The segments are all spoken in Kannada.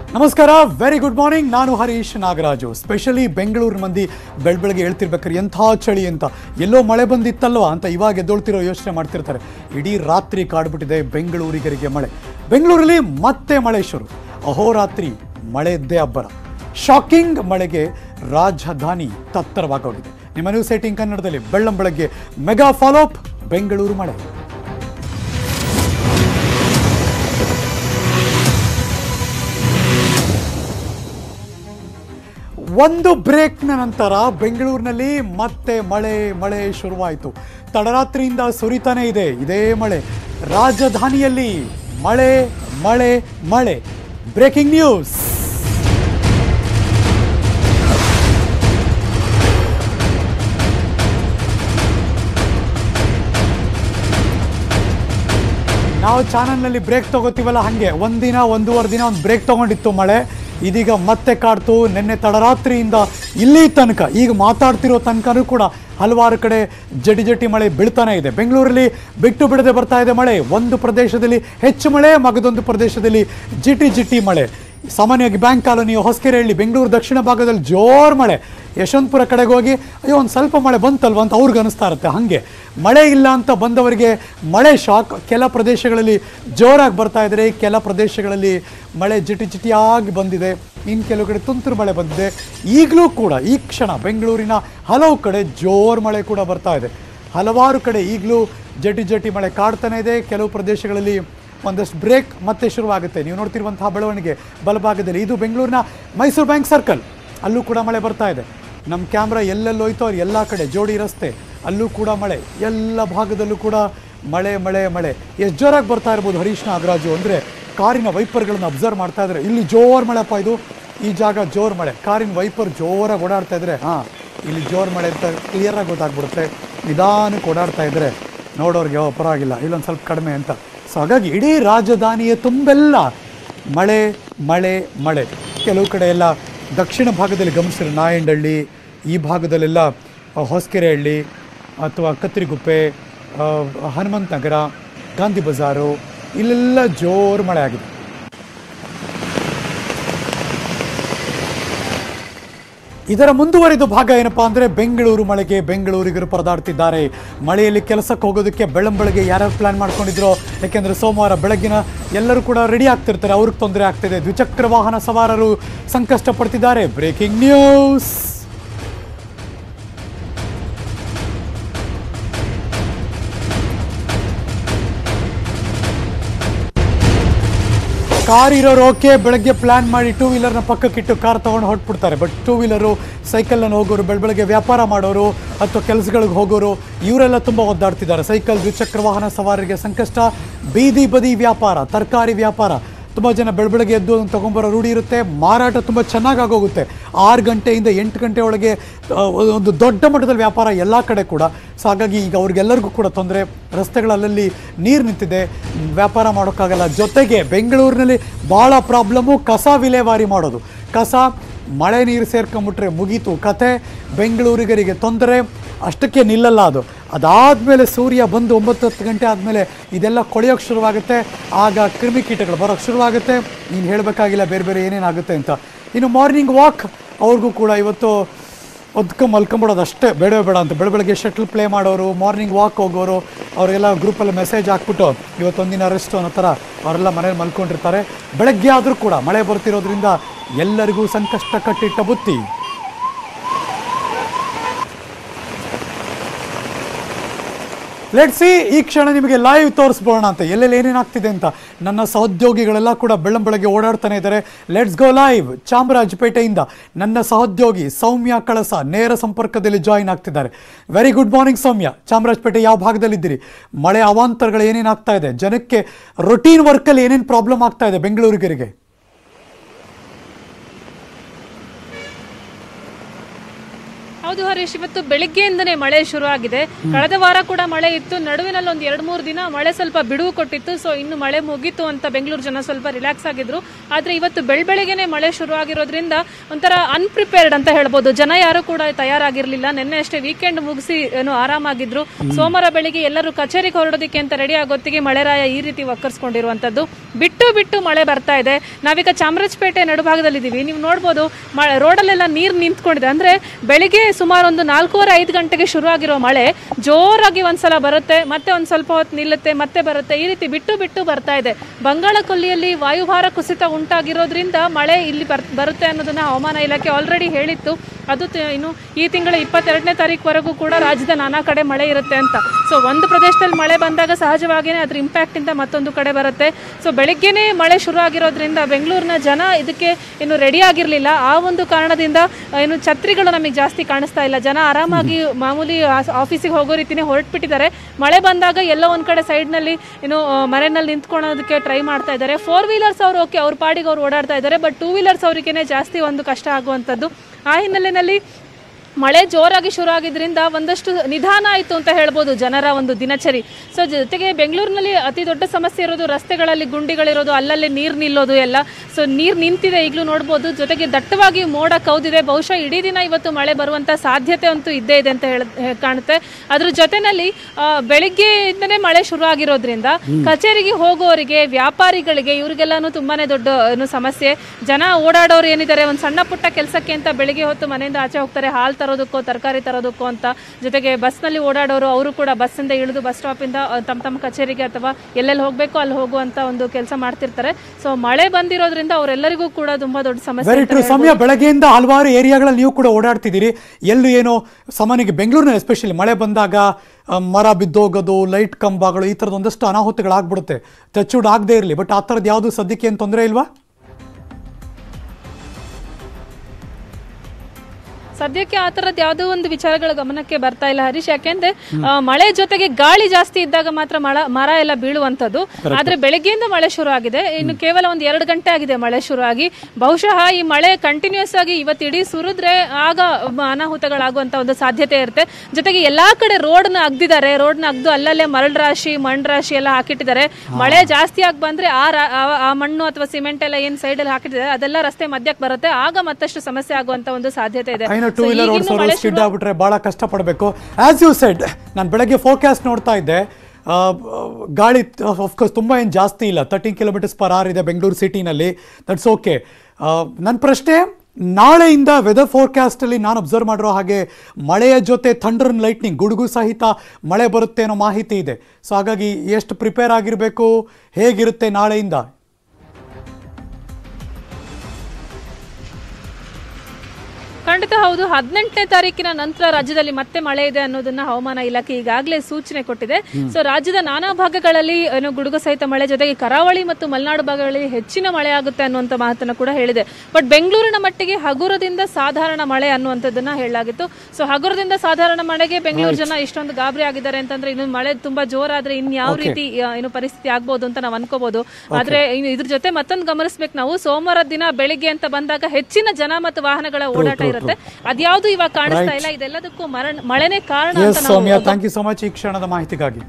ನಮಸ್ಕಾರ ವೆರಿ ಗುಡ್ ಮಾರ್ನಿಂಗ್ ನಾನು ಹರೀಶ್ ನಾಗರಾಜು ಸ್ಪೆಷಲಿ ಬೆಂಗಳೂರು ಮಂದಿ ಬೆಳಬೆಳಗ್ಗೆ ಹೇಳ್ತಿರ್ಬೇಕಾದ್ರೆ ಎಂಥ ಚಳಿ ಅಂತ ಎಲ್ಲೋ ಮಳೆ ಬಂದಿತ್ತಲ್ವಾ ಅಂತ ಇವಾಗ ಎದ್ದೊಳ್ತಿರೋ ಯೋಚನೆ ಮಾಡ್ತಿರ್ತಾರೆ ಇಡೀ ರಾತ್ರಿ ಕಾಡ್ಬಿಟ್ಟಿದೆ ಬೆಂಗಳೂರಿಗರಿಗೆ ಮಳೆ ಬೆಂಗಳೂರಲ್ಲಿ ಮತ್ತೆ ಮಳೆ ಶುರು ಅಹೋರಾತ್ರಿ ಮಳೆದ್ದೇ ಅಬ್ಬರ ಶಾಕಿಂಗ್ ಮಳೆಗೆ ರಾಜಧಾನಿ ತತ್ತರವಾಗೋಗಿದೆ ನಿಮ್ಮ ನ್ಯೂಸ್ ಏಟಿಂಗ್ ಕನ್ನಡದಲ್ಲಿ ಬೆಳ್ಳಂ ಬೆಳಗ್ಗೆ ಮೆಗಾ ಫಾಲೋಅಪ್ ಬೆಂಗಳೂರು ಮಳೆ ಒಂದು ಬ್ರೇಕ್ನ ನಂತರ ಬೆಂಗಳೂರಿನಲ್ಲಿ ಮತ್ತೆ ಮಳೆ ಮಳೆ ಶುರುವಾಯಿತು ತಡರಾತ್ರಿಯಿಂದ ಸುರಿತಾನೇ ಇದೆ ಇದೇ ಮಳೆ ರಾಜಧಾನಿಯಲ್ಲಿ ಮಳೆ ಮಳೆ ಮಳೆ ಬ್ರೇಕಿಂಗ್ ನ್ಯೂಸ್ ನಾವು ಚಾನಲ್ನಲ್ಲಿ ಬ್ರೇಕ್ ತಗೋತೀವಲ್ಲ ಹಾಗೆ ಒಂದಿನ ಒಂದೂವರೆ ದಿನ ಒಂದು ಬ್ರೇಕ್ ತಗೊಂಡಿತ್ತು ಮಳೆ ಇದೀಗ ಮತ್ತೆ ಕಾಡ್ತು ನಿನ್ನೆ ತಡರಾತ್ರಿಯಿಂದ ಇಲ್ಲಿ ತನಕ ಈಗ ಮಾತಾಡ್ತಿರೋ ತನಕನೂ ಕೂಡ ಹಲವಾರು ಕಡೆ ಜಟಿ ಜಟಿ ಮಳೆ ಬೀಳ್ತಾನೆ ಇದೆ ಬೆಂಗಳೂರಲ್ಲಿ ಬಿಟ್ಟು ಬಿಡದೆ ಬರ್ತಾ ಇದೆ ಮಳೆ ಒಂದು ಪ್ರದೇಶದಲ್ಲಿ ಹೆಚ್ಚು ಮಳೆ ಮಗದೊಂದು ಪ್ರದೇಶದಲ್ಲಿ ಜಿಟಿ ಜಿಟಿ ಮಳೆ ಸಾಮಾನ್ಯವಾಗಿ ಬ್ಯಾಂಕ್ ಕಾಲೋನಿ ಹೊಸಕೆರೆಹಳ್ಳಿ ಬೆಂಗಳೂರು ದಕ್ಷಿಣ ಭಾಗದಲ್ಲಿ ಜೋರು ಮಳೆ ಯಶವಂತಪುರ ಕಡೆಗೆ ಹೋಗಿ ಅಯ್ಯೋ ಒಂದು ಸ್ವಲ್ಪ ಮಳೆ ಬಂತಲ್ವ ಅಂತ ಅವ್ರಿಗೆ ಅನಿಸ್ತಾ ಇರುತ್ತೆ ಹಾಗೆ ಮಳೆ ಇಲ್ಲ ಅಂತ ಬಂದವರಿಗೆ ಮಳೆ ಶಾಕ್ ಕೆಲ ಪ್ರದೇಶಗಳಲ್ಲಿ ಜೋರಾಗಿ ಬರ್ತಾ ಇದ್ರೆ ಕೆಲ ಪ್ರದೇಶಗಳಲ್ಲಿ ಮಳೆ ಜಿಟಿ ಜಿಟಿಯಾಗಿ ಬಂದಿದೆ ಇನ್ನು ಕೆಲವು ಕಡೆ ತುಂತುರು ಮಳೆ ಬಂದಿದೆ ಈಗಲೂ ಕೂಡ ಈ ಕ್ಷಣ ಬೆಂಗಳೂರಿನ ಹಲವು ಕಡೆ ಜೋರು ಮಳೆ ಕೂಡ ಬರ್ತಾ ಇದೆ ಹಲವಾರು ಕಡೆ ಈಗಲೂ ಜಟಿ ಜಟಿ ಮಳೆ ಕಾಡ್ತಾನೆ ಇದೆ ಕೆಲವು ಪ್ರದೇಶಗಳಲ್ಲಿ ಒಂದಷ್ಟು ಬ್ರೇಕ್ ಮತ್ತೆ ಶುರುವಾಗುತ್ತೆ ನೀವು ನೋಡ್ತಿರುವಂತಹ ಬೆಳವಣಿಗೆ ಬಲಭಾಗದಲ್ಲಿ ಇದು ಬೆಂಗಳೂರಿನ ಮೈಸೂರು ಬ್ಯಾಂಕ್ ಸರ್ಕಲ್ ಅಲ್ಲೂ ಕೂಡ ಮಳೆ ಬರ್ತಾ ಇದೆ ನಮ್ಮ ಕ್ಯಾಮ್ರಾ ಎಲ್ಲೆಲ್ಲಿ ಹೋಯ್ತೋ ಅಲ್ಲಿ ಎಲ್ಲ ಕಡೆ ಜೋಡಿ ರಸ್ತೆ ಅಲ್ಲೂ ಕೂಡ ಮಳೆ ಎಲ್ಲ ಭಾಗದಲ್ಲೂ ಕೂಡ ಮಳೆ ಮಳೆ ಮಳೆ ಎಷ್ಟು ಜೋರಾಗಿ ಬರ್ತಾ ಇರ್ಬೋದು ಹರೀಶ್ ನಾಗರಾಜು ಅಂದರೆ ಕಾರಿನ ವೈಪರ್ಗಳನ್ನು ಅಬ್ಸರ್ವ್ ಮಾಡ್ತಾ ಇದ್ದಾರೆ ಇಲ್ಲಿ ಜೋರು ಮಳೆಪ್ಪ ಇದು ಈ ಜಾಗ ಜೋರು ಮಳೆ ಕಾರಿನ ವೈಪರ್ ಜೋರಾಗಿ ಓಡಾಡ್ತಾ ಇದ್ರೆ ಹಾಂ ಇಲ್ಲಿ ಜೋರು ಮಳೆ ಅಂತ ಕ್ಲಿಯರಾಗಿ ಗೊತ್ತಾಗ್ಬಿಡುತ್ತೆ ನಿಧಾನಕ್ಕೆ ಓಡಾಡ್ತಾ ಇದ್ರೆ ನೋಡೋರಿಗೆ ಓ, ಪರವಾಗಿಲ್ಲ ಇಲ್ಲೊಂದು ಸ್ವಲ್ಪ ಕಡಿಮೆ ಅಂತ ಸೊ ಹಾಗಾಗಿ ಇಡೀ ರಾಜಧಾನಿಯ ತುಂಬೆಲ್ಲ ಮಳೆ ಮಳೆ ಮಳೆ ಕೆಲವು ಕಡೆ ಎಲ್ಲ ದಕ್ಷಿಣ ಭಾಗದಲ್ಲಿ ಗಮನಿಸಿದ್ರೆ ನಾಯಂಡಹಳ್ಳಿ ಈ ಭಾಗದಲ್ಲೆಲ್ಲ ಆ, ಹೊಸಕೆರೆಹಳ್ಳಿ ಅಥವಾ ಕತ್ತರಿಗುಪ್ಪೆ ಆ, ಹನುಮಂತ ನಗರ ಗಾಂಧಿ ಬಜಾರು ಇಲ್ಲೆಲ್ಲ ಜೋರು ಮಳೆ ಆಗಿದೆ ಇದರ ಮುಂದುವರಿದ ಭಾಗ ಏನಪ್ಪಾ ಅಂದ್ರೆ ಬೆಂಗಳೂರು ಮಳೆಗೆ ಬೆಂಗಳೂರಿಗರು ಪರದಾಡ್ತಿದ್ದಾರೆ ಮಳೆಯಲ್ಲಿ ಕೆಲಸಕ್ಕೆ ಹೋಗೋದಕ್ಕೆ ಬೆಳಂಬೆಳಗ್ಗೆ ಯಾರ್ಯಾರು ಪ್ಲಾನ್ ಮಾಡ್ಕೊಂಡಿದ್ರು ಯಾಕೆಂದ್ರೆ ಸೋಮವಾರ ಬೆಳಗ್ಗಿನ ಎಲ್ಲರೂ ಕೂಡ ರೆಡಿ ಆಗ್ತಿರ್ತಾರೆ ಅವ್ರಿಗೆ ತೊಂದರೆ ಆಗ್ತಿದೆ ದ್ವಿಚಕ್ರ ವಾಹನ ಸವಾರರು ಸಂಕಷ್ಟ ಪಡ್ತಿದ್ದಾರೆ ಬ್ರೇಕಿಂಗ್ ನ್ಯೂಸ್ ಕಾರ್ ಇರೋರು ಓಕೆ ಬೆಳಗ್ಗೆ ಪ್ಲಾನ್ ಮಾಡಿ ಟೂ ವೀಲರ್ನ ಪಕ್ಕಕ್ಕಿಟ್ಟು ಕಾರ್ ತೊಗೊಂಡು ಹೊಟ್ಬಿಡ್ತಾರೆ ಬಟ್ ಟೂ ವೀಲರು ಸೈಕಲ್ನಲ್ಲಿ ಹೋಗೋರು ಬೆಳ ಬೆಳಗ್ಗೆ ವ್ಯಾಪಾರ ಮಾಡೋರು ಅಥವಾ ಕೆಲಸಗಳಿಗೆ ಹೋಗೋರು ಇವರೆಲ್ಲ ತುಂಬ ಒದ್ದಾಡ್ತಿದ್ದಾರೆ ಸೈಕಲ್ ದ್ವಿಚಕ್ರ ವಾಹನ ಸವಾರರಿಗೆ ಸಂಕಷ್ಟ ಬೀದಿ ಬದಿ ವ್ಯಾಪಾರ ತರಕಾರಿ ವ್ಯಾಪಾರ ತುಂಬ ಜನ ಬೆಳಬೆಳಗ್ಗೆ ಎದ್ದು ಅದನ್ನು ತೊಗೊಂಬರೋ ರೂಢಿ ಇರುತ್ತೆ ಮಾರಾಟ ತುಂಬ ಚೆನ್ನಾಗಿ ಆಗೋಗುತ್ತೆ ಆರು ಗಂಟೆಯಿಂದ ಎಂಟು ಗಂಟೆ ಒಳಗೆ ಆ, ಒಂದು ದೊಡ್ಡ ಮಟ್ಟದಲ್ಲಿ ವ್ಯಾಪಾರ ಎಲ್ಲ ಕಡೆ ಕೂಡ ಸೊ ಹಾಗಾಗಿ ಈಗ ಅವ್ರಿಗೆಲ್ಲರಿಗೂ ಕೂಡ ತೊಂದರೆ ರಸ್ತೆಗಳಲ್ಲಲ್ಲಿ ನೀರು ನಿಂತಿದೆ ವ್ಯಾಪಾರ ಮಾಡೋಕ್ಕಾಗಲ್ಲ ಜೊತೆಗೆ ಬೆಂಗಳೂರಿನಲ್ಲಿ ಭಾಳ ಪ್ರಾಬ್ಲಮ್ಮು ಕಸ ವಿಲೇವಾರಿ ಮಾಡೋದು ಕಸ ಮಳೆ ನೀರು ಸೇರ್ಕೊಂಬಿಟ್ರೆ ಮುಗೀತು ಕತೆ ಬೆಂಗಳೂರಿಗರಿಗೆ ತೊಂದರೆ ಅಷ್ಟಕ್ಕೆ ನಿಲ್ಲಲ್ಲ ಅದು ಅದಾದಮೇಲೆ ಸೂರ್ಯ ಬಂದು ಒಂಬತ್ತು ಹತ್ತು ಗಂಟೆ ಆದಮೇಲೆ ಇದೆಲ್ಲ ಕೊಳೆಯೋಕ್ಕೆ ಶುರುವಾಗುತ್ತೆ ಆಗ ಕ್ರಿಮಿಕೀಟಗಳು ಬರೋಕ್ಕೆ ಶುರುವಾಗುತ್ತೆ ನೀನು ಹೇಳಬೇಕಾಗಿಲ್ಲ ಬೇರೆ ಬೇರೆ ಏನೇನಾಗುತ್ತೆ ಅಂತ ಇನ್ನು ಮಾರ್ನಿಂಗ್ ವಾಕ್ ಅವ್ರಿಗೂ ಕೂಡ ಇವತ್ತು ಒದ್ಕ ಮಲ್ಕೊಂಬಿಡೋದು ಅಷ್ಟೇ ಬೇಡವೇ ಬೇಡ ಅಂತ ಬೆಳ ಬೆಳಗ್ಗೆ ಶಟ್ಲ್ ಪ್ಲೇ ಮಾಡೋರು ಮಾರ್ನಿಂಗ್ ವಾಕ್ ಹೋಗೋರು ಅವರೆಲ್ಲ ಗ್ರೂಪಲ್ಲಿ ಮೆಸೇಜ್ ಹಾಕ್ಬಿಟ್ಟು ಇವತ್ತೊಂದಿನ ರೆಸ್ಟ್ ಅನ್ನೋ ಥರ ಅವರೆಲ್ಲ ಮನೇಲಿ ಮಲ್ಕೊಂಡಿರ್ತಾರೆ ಬೆಳಗ್ಗೆ ಆದರೂ ಕೂಡ ಮಳೆ ಬರ್ತಿರೋದ್ರಿಂದ ಎಲ್ಲರಿಗೂ ಸಂಕಷ್ಟ ಕಟ್ಟಿಟ್ಟ ಬುತ್ತಿ ಲೆಟ್ ಸಿ ಈ ಕ್ಷಣ ನಿಮಗೆ ಲೈವ್ ತೋರಿಸ್ಬೋಣ ಅಂತ ಎಲ್ಲೆಲ್ಲಿ ಏನೇನಾಗ್ತಿದೆ ಅಂತ ನನ್ನ ಸಹೋದ್ಯೋಗಿಗಳೆಲ್ಲ ಕೂಡ ಬೆಳ್ಳಂ ಬೆಳಗ್ಗೆ ಓಡಾಡ್ತಾನೆ ಇದ್ದಾರೆ ಲೆಟ್ಸ್ ಗೋ ಲೈವ್ ಚಾಮರಾಜಪೇಟೆಯಿಂದ ನನ್ನ ಸಹೋದ್ಯೋಗಿ ಸೌಮ್ಯ ಕಳಸ ನೇರ ಸಂಪರ್ಕದಲ್ಲಿ ಜಾಯಿನ್ ಆಗ್ತಿದ್ದಾರೆ very good morning Soumya Chamarajapete ಯಾವ ಭಾಗದಲ್ಲಿದ್ದೀರಿ ಮಳೆ ಅವಾಂತರಗಳು ಏನೇನಾಗ್ತಾ ಇದೆ ಜನಕ್ಕೆ ರೊಟೀನ್ ವರ್ಕಲ್ಲಿ ಏನೇನು ಪ್ರಾಬ್ಲಮ್ ಆಗ್ತಾ ಇದೆ ಬೆಂಗಳೂರಿಗರಿಗೆ ಹೌದು ಹರೀಶ್ ಇವತ್ತು ಬೆಳಿಗ್ಗೆಯಿಂದನೇ ಮಳೆ ಶುರು ಆಗಿದೆ ಕಳೆದ ವಾರ ಕೂಡ ಮಳೆ ಇತ್ತು ನಡುವಿನಲ್ಲಿ ಒಂದು ಎರಡು ಮೂರು ದಿನ ಮಳೆ ಸ್ವಲ್ಪ ಬಿಡುವು ಕೊಟ್ಟಿತ್ತು ಸೊ ಇನ್ನು ಮಳೆ ಮುಗೀತು ಅಂತ ಬೆಂಗಳೂರು ಜನ ಸ್ವಲ್ಪ ರಿಲ್ಯಾಕ್ಸ್ ಆಗಿದ್ರು ಆದ್ರೆ ಇವತ್ತು ಬೆಳಬೆಳಗ್ಗೆನೆ ಮಳೆ ಶುರು ಆಗಿರೋದ್ರಿಂದ ಒಂಥರ ಅನ್ಪ್ರಿಪೇರ್ಡ್ ಅಂತ ಹೇಳ್ಬೋದು ಜನ ಯಾರು ಕೂಡ ತಯಾರಾಗಿರ್ಲಿಲ್ಲ ನಿನ್ನೆ ಅಷ್ಟೇ ವೀಕೆಂಡ್ ಮುಗಿಸಿ ಏನು ಆರಾಮಾಗಿದ್ರು ಸೋಮವಾರ ಬೆಳಿಗ್ಗೆ ಎಲ್ಲರೂ ಕಚೇರಿಗೆ ಹೊರಡೋದಕ್ಕೆ ಅಂತ ರೆಡಿ ಆಗೋತ್ತಿಗೆ ಮಳೆರಾಯ ಈ ರೀತಿ ಒಕ್ಕರ್ಸ್ಕೊಂಡಿರುವಂತದ್ದು ಬಿಟ್ಟು ಬಿಟ್ಟು ಮಳೆ ಬರ್ತಾ ಇದೆ ನಾವೀಗ ಚಾಮರಾಜಪೇಟೆ ನಡುಭಾಗದಲ್ಲಿದ್ದೀವಿ ನೀವು ನೋಡ್ಬೋದು ಮ ರೋಡಲ್ಲೆಲ್ಲ ನೀರು ನಿಂತ್ಕೊಂಡಿದೆ ಅಂದ್ರೆ ಬೆಳಿಗ್ಗೆ ಸುಮಾರು ಒಂದು ನಾಲ್ಕೂವರೆ ಐದು ಗಂಟೆಗೆ ಶುರು ಆಗಿರೋ ಮಳೆ ಜೋರಾಗಿ ಒಂದ್ಸಲ ಬರುತ್ತೆ ಮತ್ತೆ ಒಂದ್ ಸ್ವಲ್ಪ ಹೊತ್ತು ನಿಲ್ಲುತ್ತೆ ಮತ್ತೆ ಬರುತ್ತೆ ಈ ರೀತಿ ಬಿಟ್ಟು ಬಿಟ್ಟು ಬರ್ತಾ ಇದೆ ಬಂಗಾಳ ಕೊಲ್ಲಿಯಲ್ಲಿ ವಾಯುಭಾರ ಕುಸಿತ ಉಂಟಾಗಿರೋದ್ರಿಂದ ಮಳೆ ಇಲ್ಲಿ ಬರ್ ಬರುತ್ತೆ ಅನ್ನೋದನ್ನ ಹವಾಮಾನ ಇಲಾಖೆ ಆಲ್ರೆಡಿ ಹೇಳಿತ್ತು ಅದು ತಿ- ಇನ್ನು ಈ ತಿಂಗಳ ಇಪ್ಪತ್ತೆರಡನೇ ತಾರೀಕುವರೆಗೂ ಕೂಡ ರಾಜ್ಯದ ನಾನಾ ಕಡೆ ಮಳೆ ಇರುತ್ತೆ ಅಂತ ಸೊ ಒಂದು ಪ್ರದೇಶದಲ್ಲಿ ಮಳೆ ಬಂದಾಗ ಸಹಜವಾಗಿಯೇ ಅದ್ರ ಇಂಪ್ಯಾಕ್ಟ್ ಇಂದ ಮತ್ತೊಂದು ಕಡೆ ಬರುತ್ತೆ ಸೊ ಬೆಳಿಗ್ಗೆನೇ ಮಳೆ ಶುರು ಆಗಿರೋದ್ರಿಂದ ಬೆಂಗಳೂರಿನ ಜನ ಇದಕ್ಕೆ ಇನ್ನು ರೆಡಿ ಆಗಿರಲಿಲ್ಲ ಆ ಒಂದು ಕಾರಣದಿಂದ ಆ, ಏನು ಛತ್ರಿಗಳು ನಮಗೆ ಜಾಸ್ತಿ ಕಾಣಿಸ್ತಾ ಇಲ್ಲ ಜನ ಆರಾಮಾಗಿ ಮಾಮೂಲಿ ಆಫೀಸಿಗೆ ಹೋಗೋ ರೀತಿನೇ ಹೊರಟ್ಬಿಟ್ಟಿದ್ದಾರೆ ಮಳೆ ಬಂದಾಗ ಎಲ್ಲೋ ಒಂದ್ ಕಡೆ ಸೈಡ್ನಲ್ಲಿ ಏನು ಆ, ಮರೆನಲ್ಲಿ ನಿಂತ್ಕೊಳ್ಳೋದಕ್ಕೆ ಟ್ರೈ ಮಾಡ್ತಾ ಇದ್ದಾರೆ ಫೋರ್ ವೀಲರ್ಸ್ ಅವರು ಓಕೆ ಅವ್ರ ಪಾಡಿಗೆ ಅವ್ರು ಓಡಾಡ್ತಾ ಇದ್ದಾರೆ ಬಟ್ ಟೂ ವೀಲರ್ಸ್ ಅವರಿಗೇನೆ ಜಾಸ್ತಿ ಒಂದು ಕಷ್ಟ ಆಗುವಂಥದ್ದು ಆ ಹಿನ್ನೆಲೆಯಲ್ಲಿ ಮಳೆ ಜೋರಾಗಿ ಶುರು ಆಗಿದ್ರಿಂದ ಒಂದಷ್ಟು ನಿಧಾನ ಆಯಿತು ಅಂತ ಹೇಳ್ಬೋದು ಜನರ ಒಂದು ದಿನಚರಿ ಸೊ ಜೊತೆಗೆ ಬೆಂಗಳೂರಿನಲ್ಲಿ ಅತಿ ದೊಡ್ಡ ಸಮಸ್ಯೆ ಇರೋದು ರಸ್ತೆಗಳಲ್ಲಿ ಗುಂಡಿಗಳಿರೋದು ಅಲ್ಲಲ್ಲಿ ನೀರು ನಿಲ್ಲೋದು ಎಲ್ಲ ಸೊ ನೀರು ನಿಂತಿದೆ ಈಗಲೂ ನೋಡ್ಬೋದು ಜೊತೆಗೆ ದಟ್ಟವಾಗಿ ಮೋಡ ಕೌದಿದೆ ಬಹುಶಃ ಇಡೀ ದಿನ ಇವತ್ತು ಮಳೆ ಬರುವಂಥ ಸಾಧ್ಯತೆ ಅಂತೂ ಇದ್ದೇ ಇದೆ ಅಂತ ಹೇಳ ಹೇ- ಕಾಣುತ್ತೆ ಅದ್ರ ಜೊತೆನಲ್ಲಿ ಆ, ಬೆಳಿಗ್ಗೆಯಿಂದನೇ ಮಳೆ ಶುರು ಆಗಿರೋದ್ರಿಂದ ಕಚೇರಿಗೆ ಹೋಗೋರಿಗೆ ವ್ಯಾಪಾರಿಗಳಿಗೆ ಇವ್ರಿಗೆಲ್ಲಾನು ತುಂಬಾನೇ ದೊಡ್ಡ ಏನು ಸಮಸ್ಯೆ ಜನ ಓಡಾಡೋರು ಏನಿದ್ದಾರೆ ಒಂದು ಸಣ್ಣ ಪುಟ್ಟ ಕೆಲಸಕ್ಕೆ ಅಂತ ಬೆಳಿಗ್ಗೆ ಹೊತ್ತು ಮನೆಯಿಂದ ಆಚೆ ಹೋಗ್ತಾರೆ ಹಾಲು ತರೋದಕ್ಕೋ ತರಕಾರಿ ತರೋದಕ್ಕೋ ಅಂತ ಜೊತೆಗೆ ಬಸ್ನಲ್ಲಿ ಓಡಾಡೋರು ಅವರು ಕೂಡ ಬಸ್ಸಿಂದ ಇಳಿದು ಬಸ್ ಸ್ಟಾಪಿಂದ ತಮ್ಮ ತಮ್ಮ ಕಚೇರಿಗೆ ಅಥವಾ ಎಲ್ಲೆಲ್ಲಿ ಹೋಗಬೇಕು ಅಲ್ಲಿ ಹೋಗುವಂತ ಒಂದು ಕೆಲಸ ಮಾಡ್ತಿರ್ತಾರೆ ಸೊ ಮಳೆ ಬಂದಿರೋದ್ರಿಂದ ಅವರೆಲ್ಲರಿಗೂ ಕೂಡ ತುಂಬಾ ದೊಡ್ಡ ಸಮಸ್ಯೆ ವೆರಿ ಟ್ರೂ ಸಮಯ ಬೆಳಗ್ಗೆಯಿಂದ ಹಲವಾರು ಏರಿಯಾಗಳಲ್ಲಿ ನೀವು ಕೂಡ ಓಡಾಡ್ತಿದ್ದೀರಿ ಎಲ್ಲೂ ಏನೋ ಸಾಮಾನ್ಯಕ್ಕೆ ಬೆಂಗಳೂರಿನಲ್ಲಿ ಎಸ್ಪೆಷಲಿ ಮಳೆ ಬಂದಾಗ ಆ, ಮರ ಬಿದ್ದೋಗೋದು ಲೈಟ್ ಕಂಬಗಳು ಈ ಥರದ ಒಂದಷ್ಟು ಅನಾಹುತಗಳಾಗ್ಬಿಡುತ್ತೆ ಟಚ್ವುಡ್ ಆಗದೇ ಇರಲಿ ಬಟ್ ಆ ಥರದ್ದು ಯಾವುದು ಸದ್ಯಕ್ಕೆ ಏನು ತೊಂದರೆ ಇಲ್ವಾ ಸದ್ಯಕ್ಕೆ ಆ ಥರದ್ದು ಯಾವುದೋ ಒಂದು ವಿಚಾರಗಳ ಗಮನಕ್ಕೆ ಬರ್ತಾ ಇಲ್ಲ ಹರೀಶ್ ಯಾಕೆಂದ್ರೆ ಆ, ಮಳೆ ಜೊತೆಗೆ ಗಾಳಿ ಜಾಸ್ತಿ ಇದ್ದಾಗ ಮಾತ್ರ ಮಳ ಮರ ಎಲ್ಲ ಬೀಳುವಂಥದ್ದು ಆದ್ರೆ ಬೆಳಗ್ಗೆಯಿಂದ ಮಳೆ ಶುರು ಆಗಿದೆ ಇನ್ನು ಕೇವಲ ಒಂದು ಎರಡು ಗಂಟೆ ಆಗಿದೆ ಮಳೆ ಶುರು ಆಗಿ ಬಹುಶಃ ಈ ಮಳೆ ಕಂಟಿನ್ಯೂಸ್ ಆಗಿ ಇವತ್ತು ಇಡೀ ಸುರಿದ್ರೆ ಆಗ ಮ- ಅನಾಹುತಗಳಾಗುವಂತ ಒಂದು ಸಾಧ್ಯತೆ ಇರುತ್ತೆ ಜೊತೆಗೆ ಎಲ್ಲಾ ಕಡೆ ರೋಡ್ನ ಅಗ್ದಿದ್ದಾರೆ ರೋಡ್ನ ಅಗ್ದು ಅಲ್ಲಲ್ಲೇ ಮರಳು ರಾಶಿ ಮಣ್ಣು ರಾಶಿ ಎಲ್ಲ ಹಾಕಿಟ್ಟಿದ್ದಾರೆ ಮಳೆ ಜಾಸ್ತಿ ಆಗಿ ಬಂದ್ರೆ ಆ ರಾ- ಆ- ಆ ಮಣ್ಣು ಅಥವಾ ಸಿಮೆಂಟ್ ಎಲ್ಲ ಏನ್ ಸೈಡ್ ಅಲ್ಲಿ ಹಾಕಿಟ್ಟಿದ್ದಾರೆ ಅದೆಲ್ಲ ರಸ್ತೆ ಮಧ್ಯಕ್ಕೆ ಬರುತ್ತೆ ಆಗ ಮತ್ತಷ್ಟು ಸಮಸ್ಯೆ ಆಗುವಂತ ಒಂದು ಸಾಧ್ಯತೆ ಇದೆ ಐನೋ ಟೂ So, ವೀಲರ್ ಈಗಿನ್ನು ಓಡಿಸೋರು ಮಳೆ ಸ್ಕಿಡ್ ಆಗ್ಬಿಟ್ರೆ ಭಾಳ ಕಷ್ಟಪಡಬೇಕು ಆಸ್ ಯು ಸೆಡ್ ನಾನು ಬೆಳಗ್ಗೆ ಫೋರ್ಕಾಸ್ಟ್ ನೋಡ್ತಾ ಇದ್ದೆ ಆ, ಗಾಳಿ ಅಫ್ಕೋರ್ಸ್ ತುಂಬ ಏನು ಜಾಸ್ತಿ ಇಲ್ಲ ತರ್ಟೀನ್ ಕಿಲೋಮೀಟರ್ಸ್ ಪರ್ ಅವರ್ ಇದೆ ಬೆಂಗಳೂರು ಸಿಟಿನಲ್ಲಿ ದಟ್ಸ್ ಓಕೆ ನನ್ನ ಪ್ರಶ್ನೆ ನಾಳೆಯಿಂದ ವೆದರ್ ಫೋರ್ಕಾಸ್ಟಲ್ಲಿ ನಾನು ಅಬ್ಸರ್ವ್ ಮಾಡಿರೋ ಹಾಗೆ ಮಳೆಯ ಜೊತೆ ಥಂಡರ್ ಲೈಟ್ನಿಂಗ್ ಗುಡುಗು ಸಹಿತ ಮಳೆ ಬರುತ್ತೆ ಅನ್ನೋ ಮಾಹಿತಿ ಇದೆ ಸೊ ಹಾಗಾಗಿ ಎಷ್ಟು ಪ್ರಿಪೇರ್ ಆಗಿರಬೇಕು ಹೇಗಿರುತ್ತೆ ನಾಳೆಯಿಂದ ಖಂಡಿತ ಹೌದು ಹದಿನೆಂಟನೇ ತಾರೀಕಿನ ನಂತರ ರಾಜ್ಯದಲ್ಲಿ ಮತ್ತೆ ಮಳೆ ಇದೆ ಅನ್ನೋದನ್ನ ಹವಾಮಾನ ಇಲಾಖೆ ಈಗಾಗಲೇ ಸೂಚನೆ ಕೊಟ್ಟಿದೆ ಸೊ ರಾಜ್ಯದ ನಾನಾ ಭಾಗಗಳಲ್ಲಿ ಏನು ಗುಡುಗು ಸಹಿತ ಮಳೆ ಜೊತೆಗೆ ಕರಾವಳಿ ಮತ್ತು ಮಲೆನಾಡು ಭಾಗಗಳಲ್ಲಿ ಹೆಚ್ಚಿನ ಮಳೆ ಆಗುತ್ತೆ ಅನ್ನುವಂಥ ಮಾತನ್ನು ಕೂಡ ಹೇಳಿದೆ ಬಟ್ ಬೆಂಗಳೂರಿನ ಮಟ್ಟಿಗೆ ಹಗುರದಿಂದ ಸಾಧಾರಣ ಮಳೆ ಅನ್ನುವಂಥದ್ದನ್ನ ಹೇಳಲಾಗಿತ್ತು ಸೊ ಹಗುರದಿಂದ ಸಾಧಾರಣ ಮಳೆಗೆ ಬೆಂಗಳೂರು ಜನ ಇಷ್ಟೊಂದು ಗಾಬರಿ ಆಗಿದ್ದಾರೆ ಅಂತಂದ್ರೆ ಇನ್ನು ಮಳೆ ತುಂಬಾ ಜೋರಾದ್ರೆ ಇನ್ ಯಾವ ರೀತಿ ಆ, ಏನು ಪರಿಸ್ಥಿತಿ ಆಗ್ಬೋದು ಅಂತ ನಾವು ಅನ್ಕೋಬಹುದು ಆದ್ರೆ ಇನ್ನು ಇದ್ರ ಜೊತೆ ಮತ್ತೊಂದು ಗಮನಿಸ್ಬೇಕು ನಾವು ಸೋಮವಾರ ದಿನ ಬೆಳಿಗ್ಗೆ ಅಂತ ಬಂದಾಗ ಹೆಚ್ಚಿನ ಜನ ಮತ್ತು ವಾಹನಗಳ ಓಡಾಟ ಇರುತ್ತೆ ಅದ್ಯಾವುದು ಇವಾಗ ಕಾಣಿಸ್ತಾ ಇಲ್ಲ ಇದೆಲ್ಲದಕ್ಕೂ ಮರಣ ಮಳೆನೇ ಕಾರಣ ಅಂತ ಎಸ್ ನಾವು Soumya thank you so much ಈ ಕ್ಷಣದ ಮಾಹಿತಿಗಾಗಿ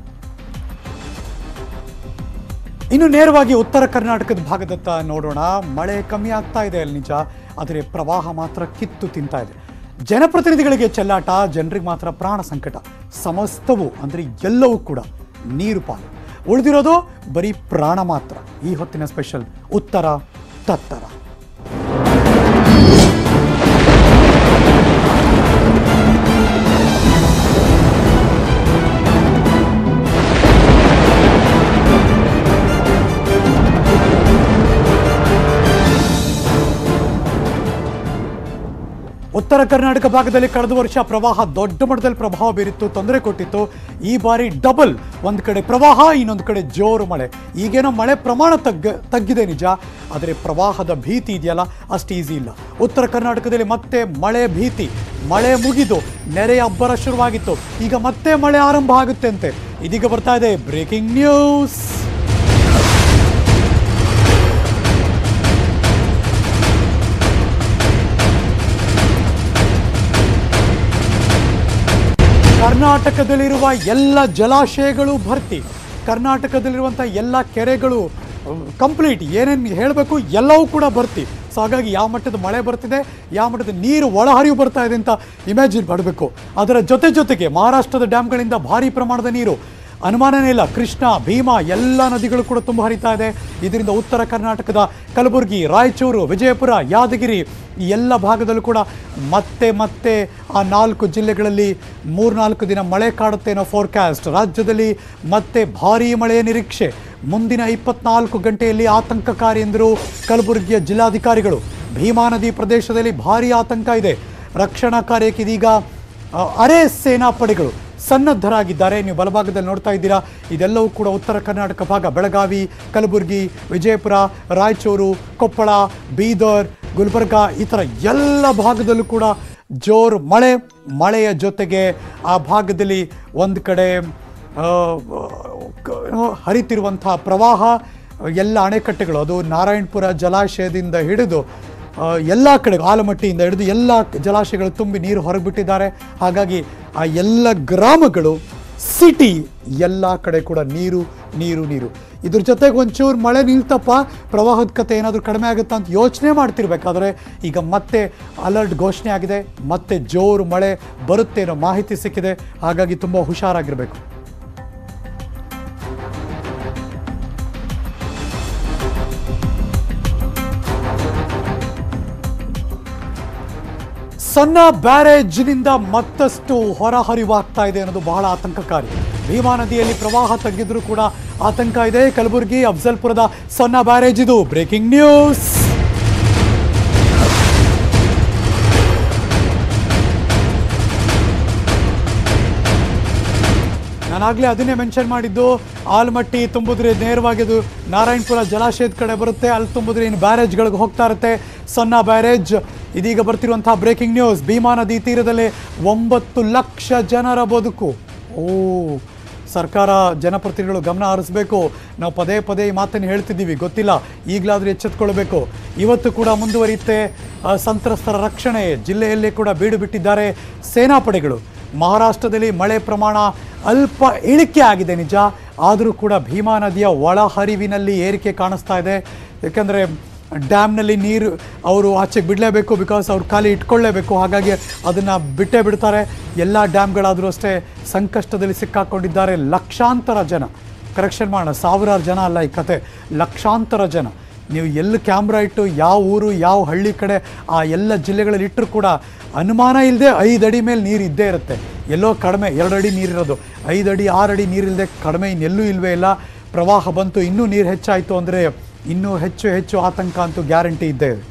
ಇನ್ನು ನೇರವಾಗಿ ಉತ್ತರ ಕರ್ನಾಟಕದ ಭಾಗದತ್ತ ನೋಡೋಣ ಮಳೆ ಕಮ್ಮಿ ಆಗ್ತಾ ಇದೆ ಅಲ್ಲಿ ನಿಜ ಆದರೆ ಪ್ರವಾಹ ಮಾತ್ರ ಕಿತ್ತು ತಿಂತಾ ಇದೆ ಜನಪ್ರತಿನಿಧಿಗಳಿಗೆ ಚೆಲ್ಲಾಟ ಜನರಿಗೆ ಮಾತ್ರ ಪ್ರಾಣ ಸಂಕಟ ಸಮಸ್ತವು ಅಂದರೆ ಎಲ್ಲವೂ ಕೂಡ ನೀರು ಪಾಲು ಉಳಿದಿರೋದು ಬರೀ ಪ್ರಾಣ ಮಾತ್ರ ಈ ಹೊತ್ತಿನ ಸ್ಪೆಷಲ್ ಉತ್ತರ ತತ್ತರ ಉತ್ತರ ಕರ್ನಾಟಕ ಭಾಗದಲ್ಲಿ ಕಳೆದ ವರ್ಷ ಪ್ರವಾಹ ದೊಡ್ಡ ಮಟ್ಟದಲ್ಲಿ ಪ್ರಭಾವ ಬೀರಿತ್ತು ತೊಂದರೆ ಕೊಟ್ಟಿತ್ತು ಈ ಬಾರಿ ಡಬಲ್ ಒಂದು ಕಡೆ ಪ್ರವಾಹ ಇನ್ನೊಂದು ಕಡೆ ಜೋರು ಮಳೆ ಈಗೇನೋ ಮಳೆ ಪ್ರಮಾಣ ತಗ್ಗ ತಗ್ಗಿದೆ ನಿಜ ಆದರೆ ಪ್ರವಾಹದ ಭೀತಿ ಇದೆಯಲ್ಲ ಅಷ್ಟು ಈಸಿ ಇಲ್ಲ ಉತ್ತರ ಕರ್ನಾಟಕದಲ್ಲಿ ಮತ್ತೆ ಮಳೆ ಭೀತಿ ಮಳೆ ಮುಗಿದು ನೆರೆಯ ಅಬ್ಬರ ಶುರುವಾಗಿತ್ತು ಈಗ ಮತ್ತೆ ಮಳೆ ಆರಂಭ ಆಗುತ್ತೆ ಅಂತೆ ಇದೀಗ ಬರ್ತಾ ಇದೆ ಬ್ರೇಕಿಂಗ್ ನ್ಯೂಸ್ ಕರ್ನಾಟಕದಲ್ಲಿರುವ ಎಲ್ಲ ಜಲಾಶಯಗಳು ಭರ್ತಿ ಕರ್ನಾಟಕದಲ್ಲಿರುವಂಥ ಎಲ್ಲ ಕೆರೆಗಳು ಕಂಪ್ಲೀಟ್ ಏನೇನು ಹೇಳಬೇಕು ಎಲ್ಲವೂ ಕೂಡ ಭರ್ತಿ ಸೊ ಹಾಗಾಗಿ ಯಾವ ಮಟ್ಟದ ಮಳೆ ಬರ್ತಿದೆ ಯಾವ ಮಟ್ಟದ ನೀರು ಒಳಹರಿವು ಬರ್ತಾ ಇದೆ ಅಂತ ಇಮ್ಯಾಜಿನ್ ಮಾಡಬೇಕು ಅದರ ಜೊತೆ ಜೊತೆಗೆ ಮಹಾರಾಷ್ಟ್ರದ ಡ್ಯಾಮ್ಗಳಿಂದ ಭಾರಿ ಪ್ರಮಾಣದ ನೀರು ಅನುಮಾನನೇ ಇಲ್ಲ ಕೃಷ್ಣ ಭೀಮಾ ಎಲ್ಲ ನದಿಗಳು ಕೂಡ ತುಂಬ ಹರಿತಾ ಇದೆ ಇದರಿಂದ ಉತ್ತರ ಕರ್ನಾಟಕದ ಕಲಬುರಗಿ ರಾಯಚೂರು ವಿಜಯಪುರ ಯಾದಗಿರಿ ಈ ಎಲ್ಲ ಭಾಗದಲ್ಲೂ ಕೂಡ ಮತ್ತೆ ಮತ್ತೆ ಆ ನಾಲ್ಕು ಜಿಲ್ಲೆಗಳಲ್ಲಿ ಮೂರ್ನಾಲ್ಕು ದಿನ ಮಳೆ ಕಾಡುತ್ತೆ ಅನ್ನೋ ಫೋರ್ಕಾಸ್ಟ್ ರಾಜ್ಯದಲ್ಲಿ ಮತ್ತೆ ಭಾರೀ ಮಳೆಯ ನಿರೀಕ್ಷೆ ಮುಂದಿನ ಇಪ್ಪತ್ನಾಲ್ಕು ಗಂಟೆಯಲ್ಲಿ ಆತಂಕಕಾರಿ ಎಂದರು ಕಲಬುರಗಿಯ ಜಿಲ್ಲಾಧಿಕಾರಿಗಳು ಭೀಮಾ ನದಿ ಪ್ರದೇಶದಲ್ಲಿ ಭಾರೀ ಆತಂಕ ಇದೆ ರಕ್ಷಣಾ ಕಾರ್ಯಕ್ಕೆ ಇದೀಗ ಆ, ಅರೆ ಸೇನಾಪಡೆಗಳು ಸನ್ನದ್ಧರಾಗಿದ್ದಾರೆ ನೀವು ಬಲಭಾಗದಲ್ಲಿ ನೋಡ್ತಾ ಇದ್ದೀರಾ ಇದೆಲ್ಲವೂ ಕೂಡ ಉತ್ತರ ಕರ್ನಾಟಕ ಭಾಗ ಬೆಳಗಾವಿ ಕಲಬುರಗಿ ವಿಜಯಪುರ ರಾಯಚೂರು ಕೊಪ್ಪಳ ಬೀದರ್ ಗುಲ್ಬರ್ಗ ಈ ಥರ ಎಲ್ಲ ಭಾಗದಲ್ಲೂ ಕೂಡ ಜೋರು ಮಳೆ ಮಳೆಯ ಜೊತೆಗೆ ಆ ಭಾಗದಲ್ಲಿ ಒಂದು ಕಡೆ ಆ, ಕ- ಹರಿತಿರುವಂಥ ಪ್ರವಾಹ ಎಲ್ಲ ಅಣೆಕಟ್ಟೆಗಳು ಅದು ನಾರಾಯಣಪುರ ಜಲಾಶಯದಿಂದ ಹಿಡಿದು ಆ, ಎಲ್ಲ ಕಡೆ ಆಲಮಟ್ಟಿಯಿಂದ ಹಿಡಿದು ಎಲ್ಲ ಜಲಾಶಯಗಳು ತುಂಬಿ ನೀರು ಹೊರಬಿಟ್ಟಿದ್ದಾರೆ ಹಾಗಾಗಿ ಆ ಎಲ್ಲ ಗ್ರಾಮಗಳು ಸಿಟಿ ಎಲ್ಲ ಕಡೆ ಕೂಡ ನೀರು ನೀರು ನೀರು ಇದ್ರ ಜೊತೆಗೆ ಒಂಚೂರು ಮಳೆ ನಿಲ್ತಪ್ಪ ಪ್ರವಾಹದ ಕತೆ ಏನಾದರೂ ಕಡಿಮೆ ಆಗುತ್ತಾ ಅಂತ ಯೋಚನೆ ಮಾಡ್ತಿರ್ಬೇಕಾದ್ರೆ ಈಗ ಮತ್ತೆ ಅಲರ್ಟ್ ಘೋಷಣೆ ಆಗಿದೆ ಮತ್ತೆ ಜೋರು ಮಳೆ ಬರುತ್ತೆ ಅನ್ನೋ ಮಾಹಿತಿ ಸಿಕ್ಕಿದೆ ಹಾಗಾಗಿ ತುಂಬ ಹುಷಾರಾಗಿರಬೇಕು ಸಣ್ಣ ಬ್ಯಾರೇಜ್ನಿಂದ ಮತ್ತಷ್ಟು ಹೊರಹರಿವಾಗ್ತಾ ಇದೆ ಅನ್ನೋದು ಬಹಳ ಆತಂಕಕಾರಿ ಭೀಮಾ ನದಿಯಲ್ಲಿ ಪ್ರವಾಹ ತಗ್ಗಿದ್ರೂ ಕೂಡ ಆತಂಕ ಇದೆ ಕಲಬುರಗಿ ಅಫ್ಜಲ್ಪುರದ ಸಣ್ಣ ಬ್ಯಾರೇಜ್ ಇದು ಬ್ರೇಕಿಂಗ್ ನ್ಯೂಸ್ ನಾನಾಗಲೇ ಅದನ್ನೇ ಮೆನ್ಷನ್ ಮಾಡಿದ್ದು ಆಲ್ಮಟ್ಟಿ ತುಂಬಿದ್ರೆ ನೇರವಾಗಿ ಅದು ನಾರಾಯಣಪುರ ಜಲಾಶಯದ ಕಡೆ ಬರುತ್ತೆ ಅಲ್ಲಿ ತುಂಬಿದ್ರೆ ಇನ್ನು ಬ್ಯಾರೇಜ್ಗಳಿಗೆ ಹೋಗ್ತಾ ಇರುತ್ತೆ ಸಣ್ಣ ಬ್ಯಾರೇಜ್ ಇದೀಗ ಬರ್ತಿರುವಂತಹ ಬ್ರೇಕಿಂಗ್ ನ್ಯೂಸ್ ಭೀಮಾ ನದಿ ತೀರದಲ್ಲಿ ಒಂಬತ್ತು ಲಕ್ಷ ಜನರ ಬದುಕು ಓ ಸರ್ಕಾರ ಜನಪ್ರತಿನಿಧಿಗಳು ಗಮನ ಹರಿಸಬೇಕು ನಾವು ಪದೇ ಪದೇ ಈ ಮಾತನ್ನು ಹೇಳ್ತಿದ್ದೀವಿ ಗೊತ್ತಿಲ್ಲ ಈಗಲಾದರೂ ಎಚ್ಚೆತ್ಕೊಳ್ಬೇಕು ಇವತ್ತು ಕೂಡ ಮುಂದುವರಿಯುತ್ತೆ ಆ, ಸಂತ್ರಸ್ತರ ರಕ್ಷಣೆ ಜಿಲ್ಲೆಯಲ್ಲೇ ಕೂಡ ಬೀಡು ಬಿಟ್ಟಿದ್ದಾರೆ ಸೇನಾಪಡೆಗಳು ಮಹಾರಾಷ್ಟ್ರದಲ್ಲಿ ಮಳೆ ಪ್ರಮಾಣ ಅಲ್ಪ ಇಳಿಕೆ ಆಗಿದೆ ನಿಜ ಆದರೂ ಕೂಡ ಭೀಮಾ ನದಿಯ ಒಳಹರಿವಿನಲ್ಲಿ ಏರಿಕೆ ಕಾಣಿಸ್ತಾ ಇದೆ ಯಾಕಂದರೆ ಡ್ಯಾಮ್ನಲ್ಲಿ ನೀರು ಅವರು ಆಚೆಗೆ ಬಿಡಲೇಬೇಕು ಬಿಕಾಸ್ ಅವ್ರು ಖಾಲಿ ಇಟ್ಕೊಳ್ಳೇಬೇಕು ಹಾಗಾಗಿ ಅದನ್ನು ಬಿಟ್ಟೇ ಬಿಡ್ತಾರೆ ಎಲ್ಲ ಡ್ಯಾಮ್ಗಳಾದರೂ ಅಷ್ಟೇ ಸಂಕಷ್ಟದಲ್ಲಿ ಸಿಕ್ಕಾಕೊಂಡಿದ್ದಾರೆ ಲಕ್ಷಾಂತರ ಜನ ಕರೆಕ್ಷನ್ ಮಾಡೋಣ ಸಾವಿರಾರು ಜನ ಅಲ್ಲ ಈ ಕತೆ ಲಕ್ಷಾಂತರ ಜನ ನೀವು ಎಲ್ಲಿ ಕ್ಯಾಮ್ರಾ ಇಟ್ಟು ಯಾವ ಊರು ಯಾವ ಹಳ್ಳಿ ಕಡೆ ಆ ಎಲ್ಲ ಜಿಲ್ಲೆಗಳಲ್ಲಿ ಇಟ್ಟರು ಕೂಡ ಅನುಮಾನ ಇಲ್ಲದೆ ಐದು ಅಡಿ ಮೇಲೆ ನೀರು ಇದ್ದೇ ಇರುತ್ತೆ ಎಲ್ಲೋ ಕಡಿಮೆ ಎರಡು ಅಡಿ ನೀರಿರೋದು ಐದು ಅಡಿ ಆರು ಅಡಿ ನೀರಿಲ್ಲದೆ ಕಡಿಮೆ ಇನ್ನೆಲ್ಲೂ ಇಲ್ವೇ ಇಲ್ಲ ಪ್ರವಾಹ ಬಂತು ಇನ್ನೂ ನೀರು ಹೆಚ್ಚಾಯಿತು ಅಂದರೆ ಇನ್ನೂ ಹೆಚ್ಚು ಹೆಚ್ಚು ಆತಂಕ ಅಂತೂ ಗ್ಯಾರಂಟಿ ಇದ್ದೇ ಇದೆ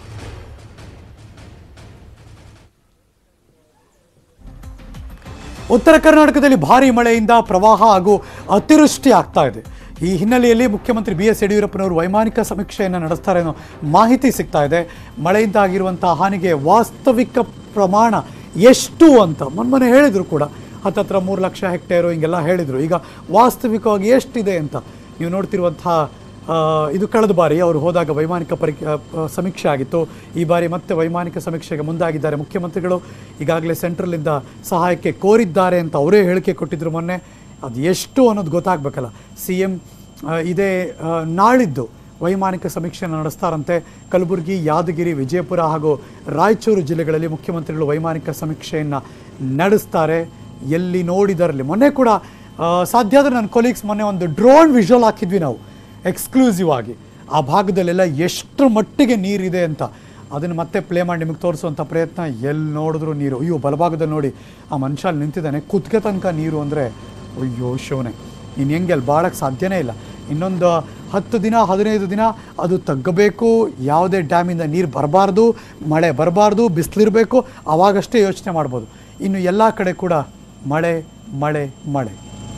ಉತ್ತರ ಕರ್ನಾಟಕದಲ್ಲಿ ಭಾರಿ ಮಳೆಯಿಂದ ಪ್ರವಾಹ ಹಾಗೂ ಅತಿವೃಷ್ಟಿ ಆಗ್ತಾ ಇದೆ ಈ ಹಿನ್ನೆಲೆಯಲ್ಲಿ ಮುಖ್ಯಮಂತ್ರಿ ಬಿ ಎಸ್ ಯಡಿಯೂರಪ್ಪನವರು ವೈಮಾನಿಕ ಸಮೀಕ್ಷೆಯನ್ನು ನಡೆಸ್ತಾರೆ ಅನ್ನೋ ಮಾಹಿತಿ ಸಿಗ್ತಾ ಇದೆ ಮಳೆಯಿಂದ ಆಗಿರುವಂಥ ಹಾನಿಗೆ ವಾಸ್ತವಿಕ ಪ್ರಮಾಣ ಎಷ್ಟು ಅಂತ ಮೊನ್ನೆ ಹೇಳಿದರು ಕೂಡ ಹತ್ತತ್ರ ಮೂರು ಲಕ್ಷ ಹೆಕ್ಟೇರು ಹಿಂಗೆಲ್ಲ ಹೇಳಿದರು ಈಗ ವಾಸ್ತವಿಕವಾಗಿ ಎಷ್ಟಿದೆ ಅಂತ ನೀವು ನೋಡ್ತಿರುವಂಥ ಆ, ಇದು ಕಳೆದ ಬಾರಿ ಅವರು ಹೋದಾಗ ವೈಮಾನಿಕ ಪರಿ ಆ, ಆ, ಸಮೀಕ್ಷೆ ಆಗಿತ್ತು ಈ ಬಾರಿ ಮತ್ತೆ ವೈಮಾನಿಕ ಸಮೀಕ್ಷೆಗೆ ಮುಂದಾಗಿದ್ದಾರೆ ಮುಖ್ಯಮಂತ್ರಿಗಳು ಈಗಾಗಲೇ ಸೆಂಟ್ರಲಿಂದ ಸಹಾಯಕ್ಕೆ ಕೋರಿದ್ದಾರೆ ಅಂತ ಅವರೇ ಹೇಳಿಕೆ ಕೊಟ್ಟಿದ್ರು ಮೊನ್ನೆ ಅದು ಎಷ್ಟು ಅನ್ನೋದು ಗೊತ್ತಾಗಬೇಕಲ್ಲ ಸಿ ಎಂ ಇದೇ ಆ, ನಾಳಿದ್ದು ವೈಮಾನಿಕ ಸಮೀಕ್ಷೆಯನ್ನು ನಡೆಸ್ತಾರಂತೆ ಕಲಬುರಗಿ ಯಾದಗಿರಿ ವಿಜಯಪುರ ಹಾಗೂ ರಾಯಚೂರು ಜಿಲ್ಲೆಗಳಲ್ಲಿ ಮುಖ್ಯಮಂತ್ರಿಗಳು ವೈಮಾನಿಕ ಸಮೀಕ್ಷೆಯನ್ನು ನಡೆಸ್ತಾರೆ ಎಲ್ಲಿ ನೋಡಿದರಲ್ಲಿ ಮೊನ್ನೆ ಕೂಡ ಆ, ಸಾಧ್ಯ ಆದರೆ ನನ್ನ ಕೊಲೀಗ್ಸ್ ಮೊನ್ನೆ ಒಂದು ಡ್ರೋನ್ ವಿಜುವಲ್ ಹಾಕಿದ್ವಿ ನಾವು ಎಕ್ಸ್ಕ್ಲೂಸಿವ್ ಆಗಿ ಆ ಭಾಗದಲ್ಲೆಲ್ಲ ಎಷ್ಟು ಮಟ್ಟಿಗೆ ನೀರಿದೆ ಅಂತ ಅದನ್ನು ಮತ್ತೆ ಪ್ಲೇ ಮಾಡಿ ನಿಮಗೆ ತೋರಿಸುವಂಥ ಪ್ರಯತ್ನ ಎಲ್ಲಿ ನೋಡಿದ್ರು ನೀರು ಅಯ್ಯೋ ಬಲಭಾಗದಲ್ಲಿ ನೋಡಿ ಆ ಮನುಷ್ಯ ಅಲ್ಲಿ ನಿಂತಿದ್ದಾನೆ ಕುತ್ತಿಗೆ ತನಕ ನೀರು ಅಂದರೆ ಅಯ್ಯೋ ಶಿವನೇ ಇನ್ನು ಹೆಂಗೆ ಅಲ್ಲಿ ಬಾಳಕ್ಕೆ ಸಾಧ್ಯನೇ ಇಲ್ಲ ಇನ್ನೊಂದು ಹತ್ತು ದಿನ ಹದಿನೈದು ದಿನ ಅದು ತಗ್ಗಬೇಕು ಯಾವುದೇ ಡ್ಯಾಮಿಂದ ನೀರು ಬರಬಾರ್ದು ಮಳೆ ಬರಬಾರ್ದು ಬಿಸಿಲಿರಬೇಕು ಆವಾಗಷ್ಟೇ ಯೋಚನೆ ಮಾಡ್ಬೋದು ಇನ್ನು ಎಲ್ಲ ಕಡೆ ಕೂಡ ಮಳೆ ಮಳೆ ಮಳೆ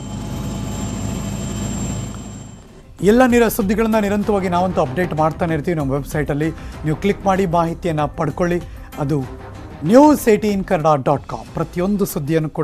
ಎಲ್ಲ ನಿರ ಸುದ್ದಿಗಳನ್ನು ನಿರಂತರವಾಗಿ ನಾವಂತೂ ಅಪ್ಡೇಟ್ ಮಾಡ್ತಾನೆ ಇರ್ತೀವಿ ನಮ್ಮ ವೆಬ್ಸೈಟಲ್ಲಿ ನೀವು ಕ್ಲಿಕ್ ಮಾಡಿ ಮಾಹಿತಿಯನ್ನು ಪಡ್ಕೊಳ್ಳಿ ಅದು news eighteen Kannada dot com ಪ್ರತಿಯೊಂದು ಸುದ್ದಿಯನ್ನು ಕೂಡ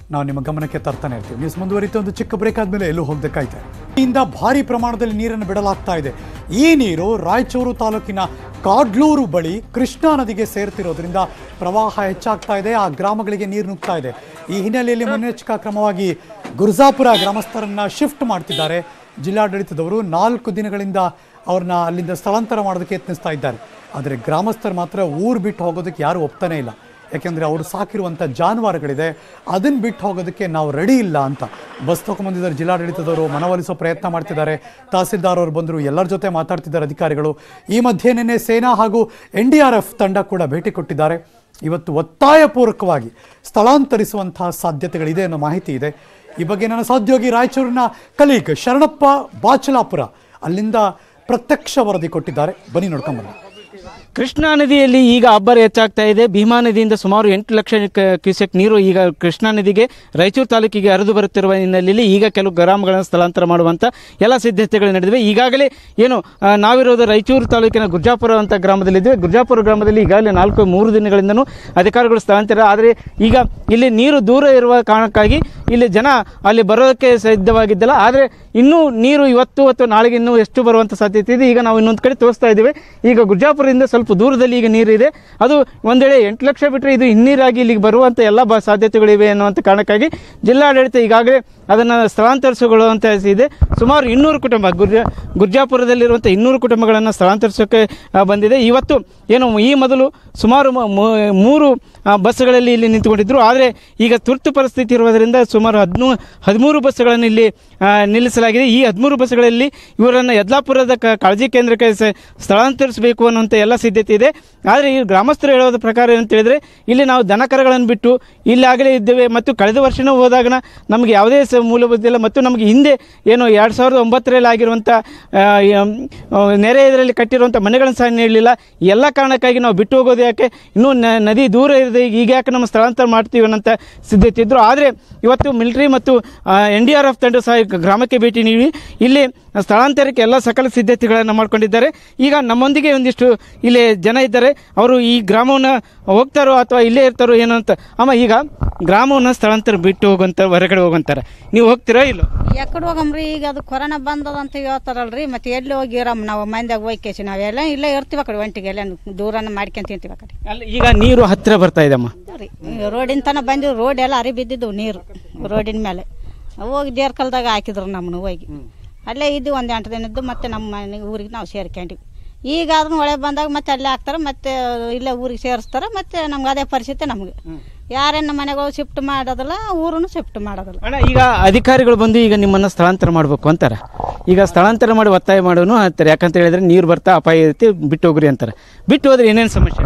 ನಾವು ನಿಮ್ಮ ಗಮನಕ್ಕೆ ತರ್ತಾನೆ ಇರ್ತೀವಿ ನ್ಯೂಸ್ ಮುಂದುವರಿತು ಒಂದು ಚಿಕ್ಕ ಬ್ರೇಕ್ ಆದಮೇಲೆ ಎಲ್ಲೂ ಹೋಗಬೇಕಾಯ್ತು ಇಂದ ಭಾರಿ ಪ್ರಮಾಣದಲ್ಲಿ ನೀರನ್ನು ಬಿಡಲಾಗ್ತಾ ಇದೆ ಈ ನೀರು ರಾಯಚೂರು ತಾಲೂಕಿನ ಕಾಡ್ಲೂರು ಬಳಿ ಕೃಷ್ಣಾ ನದಿಗೆ ಸೇರ್ತಿರೋದ್ರಿಂದ ಪ್ರವಾಹ ಹೆಚ್ಚಾಗ್ತಾ ಇದೆ ಆ ಗ್ರಾಮಗಳಿಗೆ ನೀರು ನುಗ್ತಾ ಇದೆ ಈ ಹಿನ್ನೆಲೆಯಲ್ಲಿ ಮುನ್ನೆಚ್ಚರಿಕಾ ಕ್ರಮವಾಗಿ ಗುರ್ಜಾಪುರ ಗ್ರಾಮಸ್ಥರನ್ನ ಶಿಫ್ಟ್ ಮಾಡ್ತಿದ್ದಾರೆ ಜಿಲ್ಲಾಡಳಿತದವರು ನಾಲ್ಕು ದಿನಗಳಿಂದ ಅವ್ರನ್ನ ಅಲ್ಲಿಂದ ಸ್ಥಳಾಂತರ ಮಾಡೋದಕ್ಕೆ ಯತ್ನಿಸ್ತಾ ಇದ್ದಾರೆ ಆದರೆ ಗ್ರಾಮಸ್ಥರು ಮಾತ್ರ ಊರು ಬಿಟ್ಟು ಹೋಗೋದಕ್ಕೆ ಯಾರು ಒಪ್ತಾನೆ ಇಲ್ಲ ಯಾಕೆಂದರೆ ಅವರು ಸಾಕಿರುವಂಥ ಜಾನುವಾರುಗಳಿದೆ ಅದನ್ನು ಬಿಟ್ಟು ಹೋಗೋದಕ್ಕೆ ನಾವು ರೆಡಿ ಇಲ್ಲ ಅಂತ ಬಸ್ ತೊಗೊಂಬಂದಿದ್ದಾರೆ ಜಿಲ್ಲಾಡಳಿತದವರು ಮನವೊಲಿಸೋ ಪ್ರಯತ್ನ ಮಾಡ್ತಿದ್ದಾರೆ ತಹಸೀಲ್ದಾರ್ ಅವರು ಬಂದರು ಎಲ್ಲರ ಜೊತೆ ಮಾತಾಡ್ತಿದ್ದಾರೆ ಅಧಿಕಾರಿಗಳು ಈ ಮಧ್ಯೆ ನಿನ್ನೆ ಸೇನಾ ಹಾಗೂ ಎನ್ ಡಿ ಆರ್ ಎಫ್ ತಂಡ ಕೂಡ ಭೇಟಿ ಕೊಟ್ಟಿದ್ದಾರೆ ಇವತ್ತು ಒತ್ತಾಯಪೂರ್ವಕವಾಗಿ ಸ್ಥಳಾಂತರಿಸುವಂತಹ ಸಾಧ್ಯತೆಗಳಿದೆ ಅನ್ನೋ ಮಾಹಿತಿ ಇದೆ ಈ ಬಗ್ಗೆ ನನ್ನ ಸಹೋದ್ಯೋಗಿ ರಾಯಚೂರಿನ ಕಲೀಗ್ ಶರಣಪ್ಪ ಬಾಚಲಾಪುರ ಅಲ್ಲಿಂದ ಪ್ರತ್ಯಕ್ಷ ವರದಿ ಕೊಟ್ಟಿದ್ದಾರೆ ಬನ್ನಿ ನೋಡ್ಕೊಂಬನ್ನಿ ಕೃಷ್ಣಾ ನದಿಯಲ್ಲಿ ಈಗ ಅಬ್ಬರ ಹೆಚ್ಚಾಗ್ತಾ ಇದೆ ಭೀಮಾ ನದಿಯಿಂದ ಸುಮಾರು ಎಂಟು ಲಕ್ಷ ಕ- ಕ್ಯೂಸೆಕ್ ನೀರು ಈಗ ಕೃಷ್ಣಾ ನದಿಗೆ ರಾಯಚೂರು ತಾಲೂಕಿಗೆ ಹರಿದು ಬರುತ್ತಿರುವ ಹಿನ್ನೆಲೆಯಲ್ಲಿ ಈಗ ಕೆಲವು ಗ್ರಾಮಗಳನ್ನು ಸ್ಥಳಾಂತರ ಮಾಡುವಂಥ ಎಲ್ಲ ಸಿದ್ಧತೆಗಳು ನಡೆದಿವೆ ಈಗಾಗಲೇ ಏನು ಆ, ನಾವಿರೋದು ರಾಯಚೂರು ತಾಲೂಕಿನ ಗುರ್ಜಾಪುರ ಅಂತ ಗ್ರಾಮದಲ್ಲಿದ್ದೇವೆ ಗುರ್ಜಾಪುರ ಗ್ರಾಮದಲ್ಲಿ ಈಗಾಗಲೇ ನಾಲ್ಕು ಮೂರು ದಿನಗಳಿಂದನೂ ಅಧಿಕಾರಿಗಳು ಸ್ಥಳಾಂತರ ಆದರೆ ಈಗ ಇಲ್ಲಿ ನೀರು ದೂರ ಇರುವ ಕಾರಣಕ್ಕಾಗಿ ಇಲ್ಲಿ ಜನ ಅಲ್ಲಿ ಬರೋದಕ್ಕೆ ಸಿದ್ಧವಾಗಿದ್ದಲ್ಲ ಆದರೆ ಇನ್ನೂ ನೀರು ಇವತ್ತು ಅಥವಾ ನಾಳೆಗೆ ಇನ್ನೂ ಎಷ್ಟು ಬರುವಂಥ ಸಾಧ್ಯತೆ ಇದೆ ಈಗ ನಾವು ಇನ್ನೊಂದು ಕಡೆ ತೋರಿಸ್ತಾ ಇದ್ದೇವೆ ಈಗ ಗುರ್ಜಾಪುರದಿಂದ ಸ್ವಲ್ಪ ದೂರದಲ್ಲಿ ಈಗ ನೀರಿದೆ ಅದು ಒಂದೆಡೆ ಎಂಟು ಲಕ್ಷ ಬಿಟ್ಟರೆ ಇದು ಹಿನ್ನೀರಾಗಿ ಇಲ್ಲಿಗೆ ಬರುವಂಥ ಎಲ್ಲ ಬ ಸಾಧ್ಯತೆಗಳಿವೆ ಅನ್ನುವಂಥ ಕಾರಣಕ್ಕಾಗಿ ಜಿಲ್ಲಾಡಳಿತ ಈಗಾಗಲೇ ಅದನ್ನು ಸ್ಥಳಾಂತರಿಸಿಕೊಳ್ಳುವಂಥ ಇದೆ ಸುಮಾರು ಇನ್ನೂರು ಕುಟುಂಬ ಗುರ್ಜಾ ಗುರ್ಜಾಪುರದಲ್ಲಿರುವಂಥ ಇನ್ನೂರು ಕುಟುಂಬಗಳನ್ನು ಸ್ಥಳಾಂತರಿಸೋಕ್ಕೆ ಆ, ಬಂದಿದೆ ಇವತ್ತು ಏನು ಈ ಮೊದಲು ಸುಮಾರು ಮ- ಮೂ- ಮೂರು ಆ, ಬಸ್ಗಳಲ್ಲಿ ಇಲ್ಲಿ ನಿಂತುಕೊಂಡಿದ್ದರು ಆದರೆ ಈಗ ತುರ್ತು ಪರಿಸ್ಥಿತಿ ಇರುವುದರಿಂದ ಸುಮಾರು ಹದಿಮೂ ಹದಿಮೂರು ಬಸ್ಸುಗಳನ್ನು ಇಲ್ಲಿ ಆ, ನಿಲ್ಲಿಸಲಾಗಿದೆ ಈ ಹದಿಮೂರು ಬಸ್ಸುಗಳಲ್ಲಿ ಇವರನ್ನು ಯದ್ಲಾಪುರದ ಕ- ಕಾಳಜಿ ಕೇಂದ್ರಕ್ಕೆ ಸ- ಸ್ಥಳಾಂತರಿಸಬೇಕು ಅನ್ನುವಂಥ ಎಲ್ಲ ಸಿದ್ಧತೆ ಇದೆ ಆದರೆ ಈ ಗ್ರಾಮಸ್ಥರು ಹೇಳೋದ ಪ್ರಕಾರ ಏನಂತ ಹೇಳಿದ್ರೆ ಇಲ್ಲಿ ನಾವು ದನಕರಗಳನ್ನು ಬಿಟ್ಟು ಇಲ್ಲಿ ಆಗಲೇ ಇದ್ದೇವೆ ಮತ್ತು ಕಳೆದ ವರ್ಷನೂ ಹೋದಾಗ ನಮಗೆ ಯಾವುದೇ ಸ ಮೂಲಭೂತ ಇಲ್ಲ ಮತ್ತು ನಮಗೆ ಹಿಂದೆ ಏನು ಎರಡು ಸಾವಿರದ ಒಂಬತ್ತರಲ್ಲಿ ಆಗಿರುವಂಥ ಆ, ಎಂ, ಆ, ನೆರೆ ಇದರಲ್ಲಿ ಕಟ್ಟಿರುವಂಥ ಮನೆಗಳನ್ನು ಸಹ ನೀಡಲಿಲ್ಲ ಈ ಎಲ್ಲ ಕಾರಣಕ್ಕಾಗಿ ನಾವು ಬಿಟ್ಟು ಹೋಗೋದು ಯಾಕೆ ಇನ್ನೂ ನ- ನದಿ ದೂರ ಇದೆ ಈಗ ಯಾಕೆ ನಮ್ಮ ಸ್ಥಳಾಂತರ ಮಾಡ್ತೀವಿ ಅನ್ನೋಂಥ ಸಿದ್ಧತೆ ಇದ್ದರು ಆದರೆ ಇವತ್ತು ಮಿಲಿಟರಿ ಮತ್ತು ಎನ್ ಡಿ ಆರ್ ಎಫ್ ತಂಡ ಸಹ ಈಗ ಗ್ರಾಮಕ್ಕೆ ಭೇಟಿ ನೀಡಿ ಇಲ್ಲಿ ಸ್ಥಳಾಂತರಕ್ಕೆ ಎಲ್ಲ ಸಕಲ ಸಿದ್ಧತೆಗಳನ್ನು ಮಾಡ್ಕೊಂಡಿದ್ದಾರೆ ಈಗ ನಮ್ಮೊಂದಿಗೆ ಒಂದಿಷ್ಟು ಇಲ್ಲಿ ಜನ ಇದ್ದಾರೆ ಅವರು ಈ ಗ್ರಾಮವನ್ನು ಹೋಗ್ತಾರೋ ಅಥವಾ ಇಲ್ಲೇ ಇರ್ತಾರೋ ಏನೋ ಅಂತ ಅಮ್ಮ ಈಗ ಗ್ರಾಮವನ್ನು ಸ್ಥಳಾಂತರ ಬಿಟ್ಟು ಹೋಗುವಂತ ಹೊರಗಡೆ ಹೋಗುವಂತಾರೆ ನೀವು ಹೋಗ್ತೀರಾ ಇಲ್ಲ ಎಕಡೆ ಹೋಗಮ್ರಿ ಈಗ ಅದು ಕೊರೋನಾ ಬಂದದ ಅಂತ ಹೇಳ್ತಾರಲ್ರಿ ಮತ್ತೆ ಎಲ್ಲಿ ಹೋಗಿರಮ್ ನಾವು ಮಂದ್ಯಾಗ ಹೋಗ್ಕೇಸಿ ನಾವೆಲ್ಲ ಇಲ್ಲೇ ಇರ್ತೀವಿ ಆ ಕಡೆ ಒಂಟಿಗೆ ಎಲ್ಲ ದೂರನ ಮಾಡ್ಕೊಂತ ತಿಂತೀವಿ ಆ ಕಡೆ ಅಲ್ಲ ಈಗ ನೀರು ಹತ್ತಿರ ಬರ್ತಾ ಇದೆ ಅಮ್ಮ ರೀ ರೋಡಿನ ತನಕ ಬಂದಿವಿ ರೋಡ್ ಎಲ್ಲ ಅರಿ ಬಿದ್ದಿದ್ದು ನೀರು ರೋಡಿನ ಮೇಲೆ ಹೋಗಿ ದೇರ್ಕಲ್ದಾಗ ಹಾಕಿದ್ರು ನಮ್ಮನ್ನು ಹೋಗಿ ಅಲ್ಲೇ ಇದ್ದು ಒಂದು ಎಂಟು ದಿನ ಇದ್ದು ಮತ್ತೆ ನಮ್ಮ ಮನೆಗೆ ಊರಿಗೆ ನಾವು ಸೇರ್ಕೊಂಡಿವಿ ಈಗ ಅದನ್ನ ಒಳೆ ಬಂದಾಗ ಮತ್ತೆ ಅಲ್ಲೇ ಹಾಕ್ತಾರೆ ಮತ್ತೆ ಇಲ್ಲೇ ಊರಿಗೆ ಸೇರಿಸ್ತಾರೆ ಮತ್ತೆ ನಮ್ಗೆ ಅದೇ ಪರಿಸ್ಥಿತಿ ನಮಗೆ ಯಾರೇನು ನಮ್ಮ ಮನೆಗೆ ಹೋಗಿ ಶಿಫ್ಟ್ ಮಾಡೋದಿಲ್ಲ ಊರನ್ನು ಶಿಫ್ಟ್ ಮಾಡೋದಿಲ್ಲ ಅಣ್ಣ ಈಗ ಅಧಿಕಾರಿಗಳು ಬಂದು ಈಗ ನಿಮ್ಮನ್ನ ಸ್ಥಳಾಂತರ ಮಾಡಬೇಕು ಅಂತಾರೆ ಈಗ ಸ್ಥಳಾಂತರ ಮಾಡಿ ಒತ್ತಾಯ ಮಾಡೋನು ಅಂತಾರೆ ಯಾಕಂತ ಹೇಳಿದ್ರೆ ನೀರು ಬರ್ತಾ ಅಪಾಯ ಇರುತ್ತೆ ಬಿಟ್ಟು ಹೋಗ್ರಿ ಅಂತಾರೆ ಬಿಟ್ಟು ಹೋದ್ರೆ ಏನೇನು ಸಮಸ್ಯೆ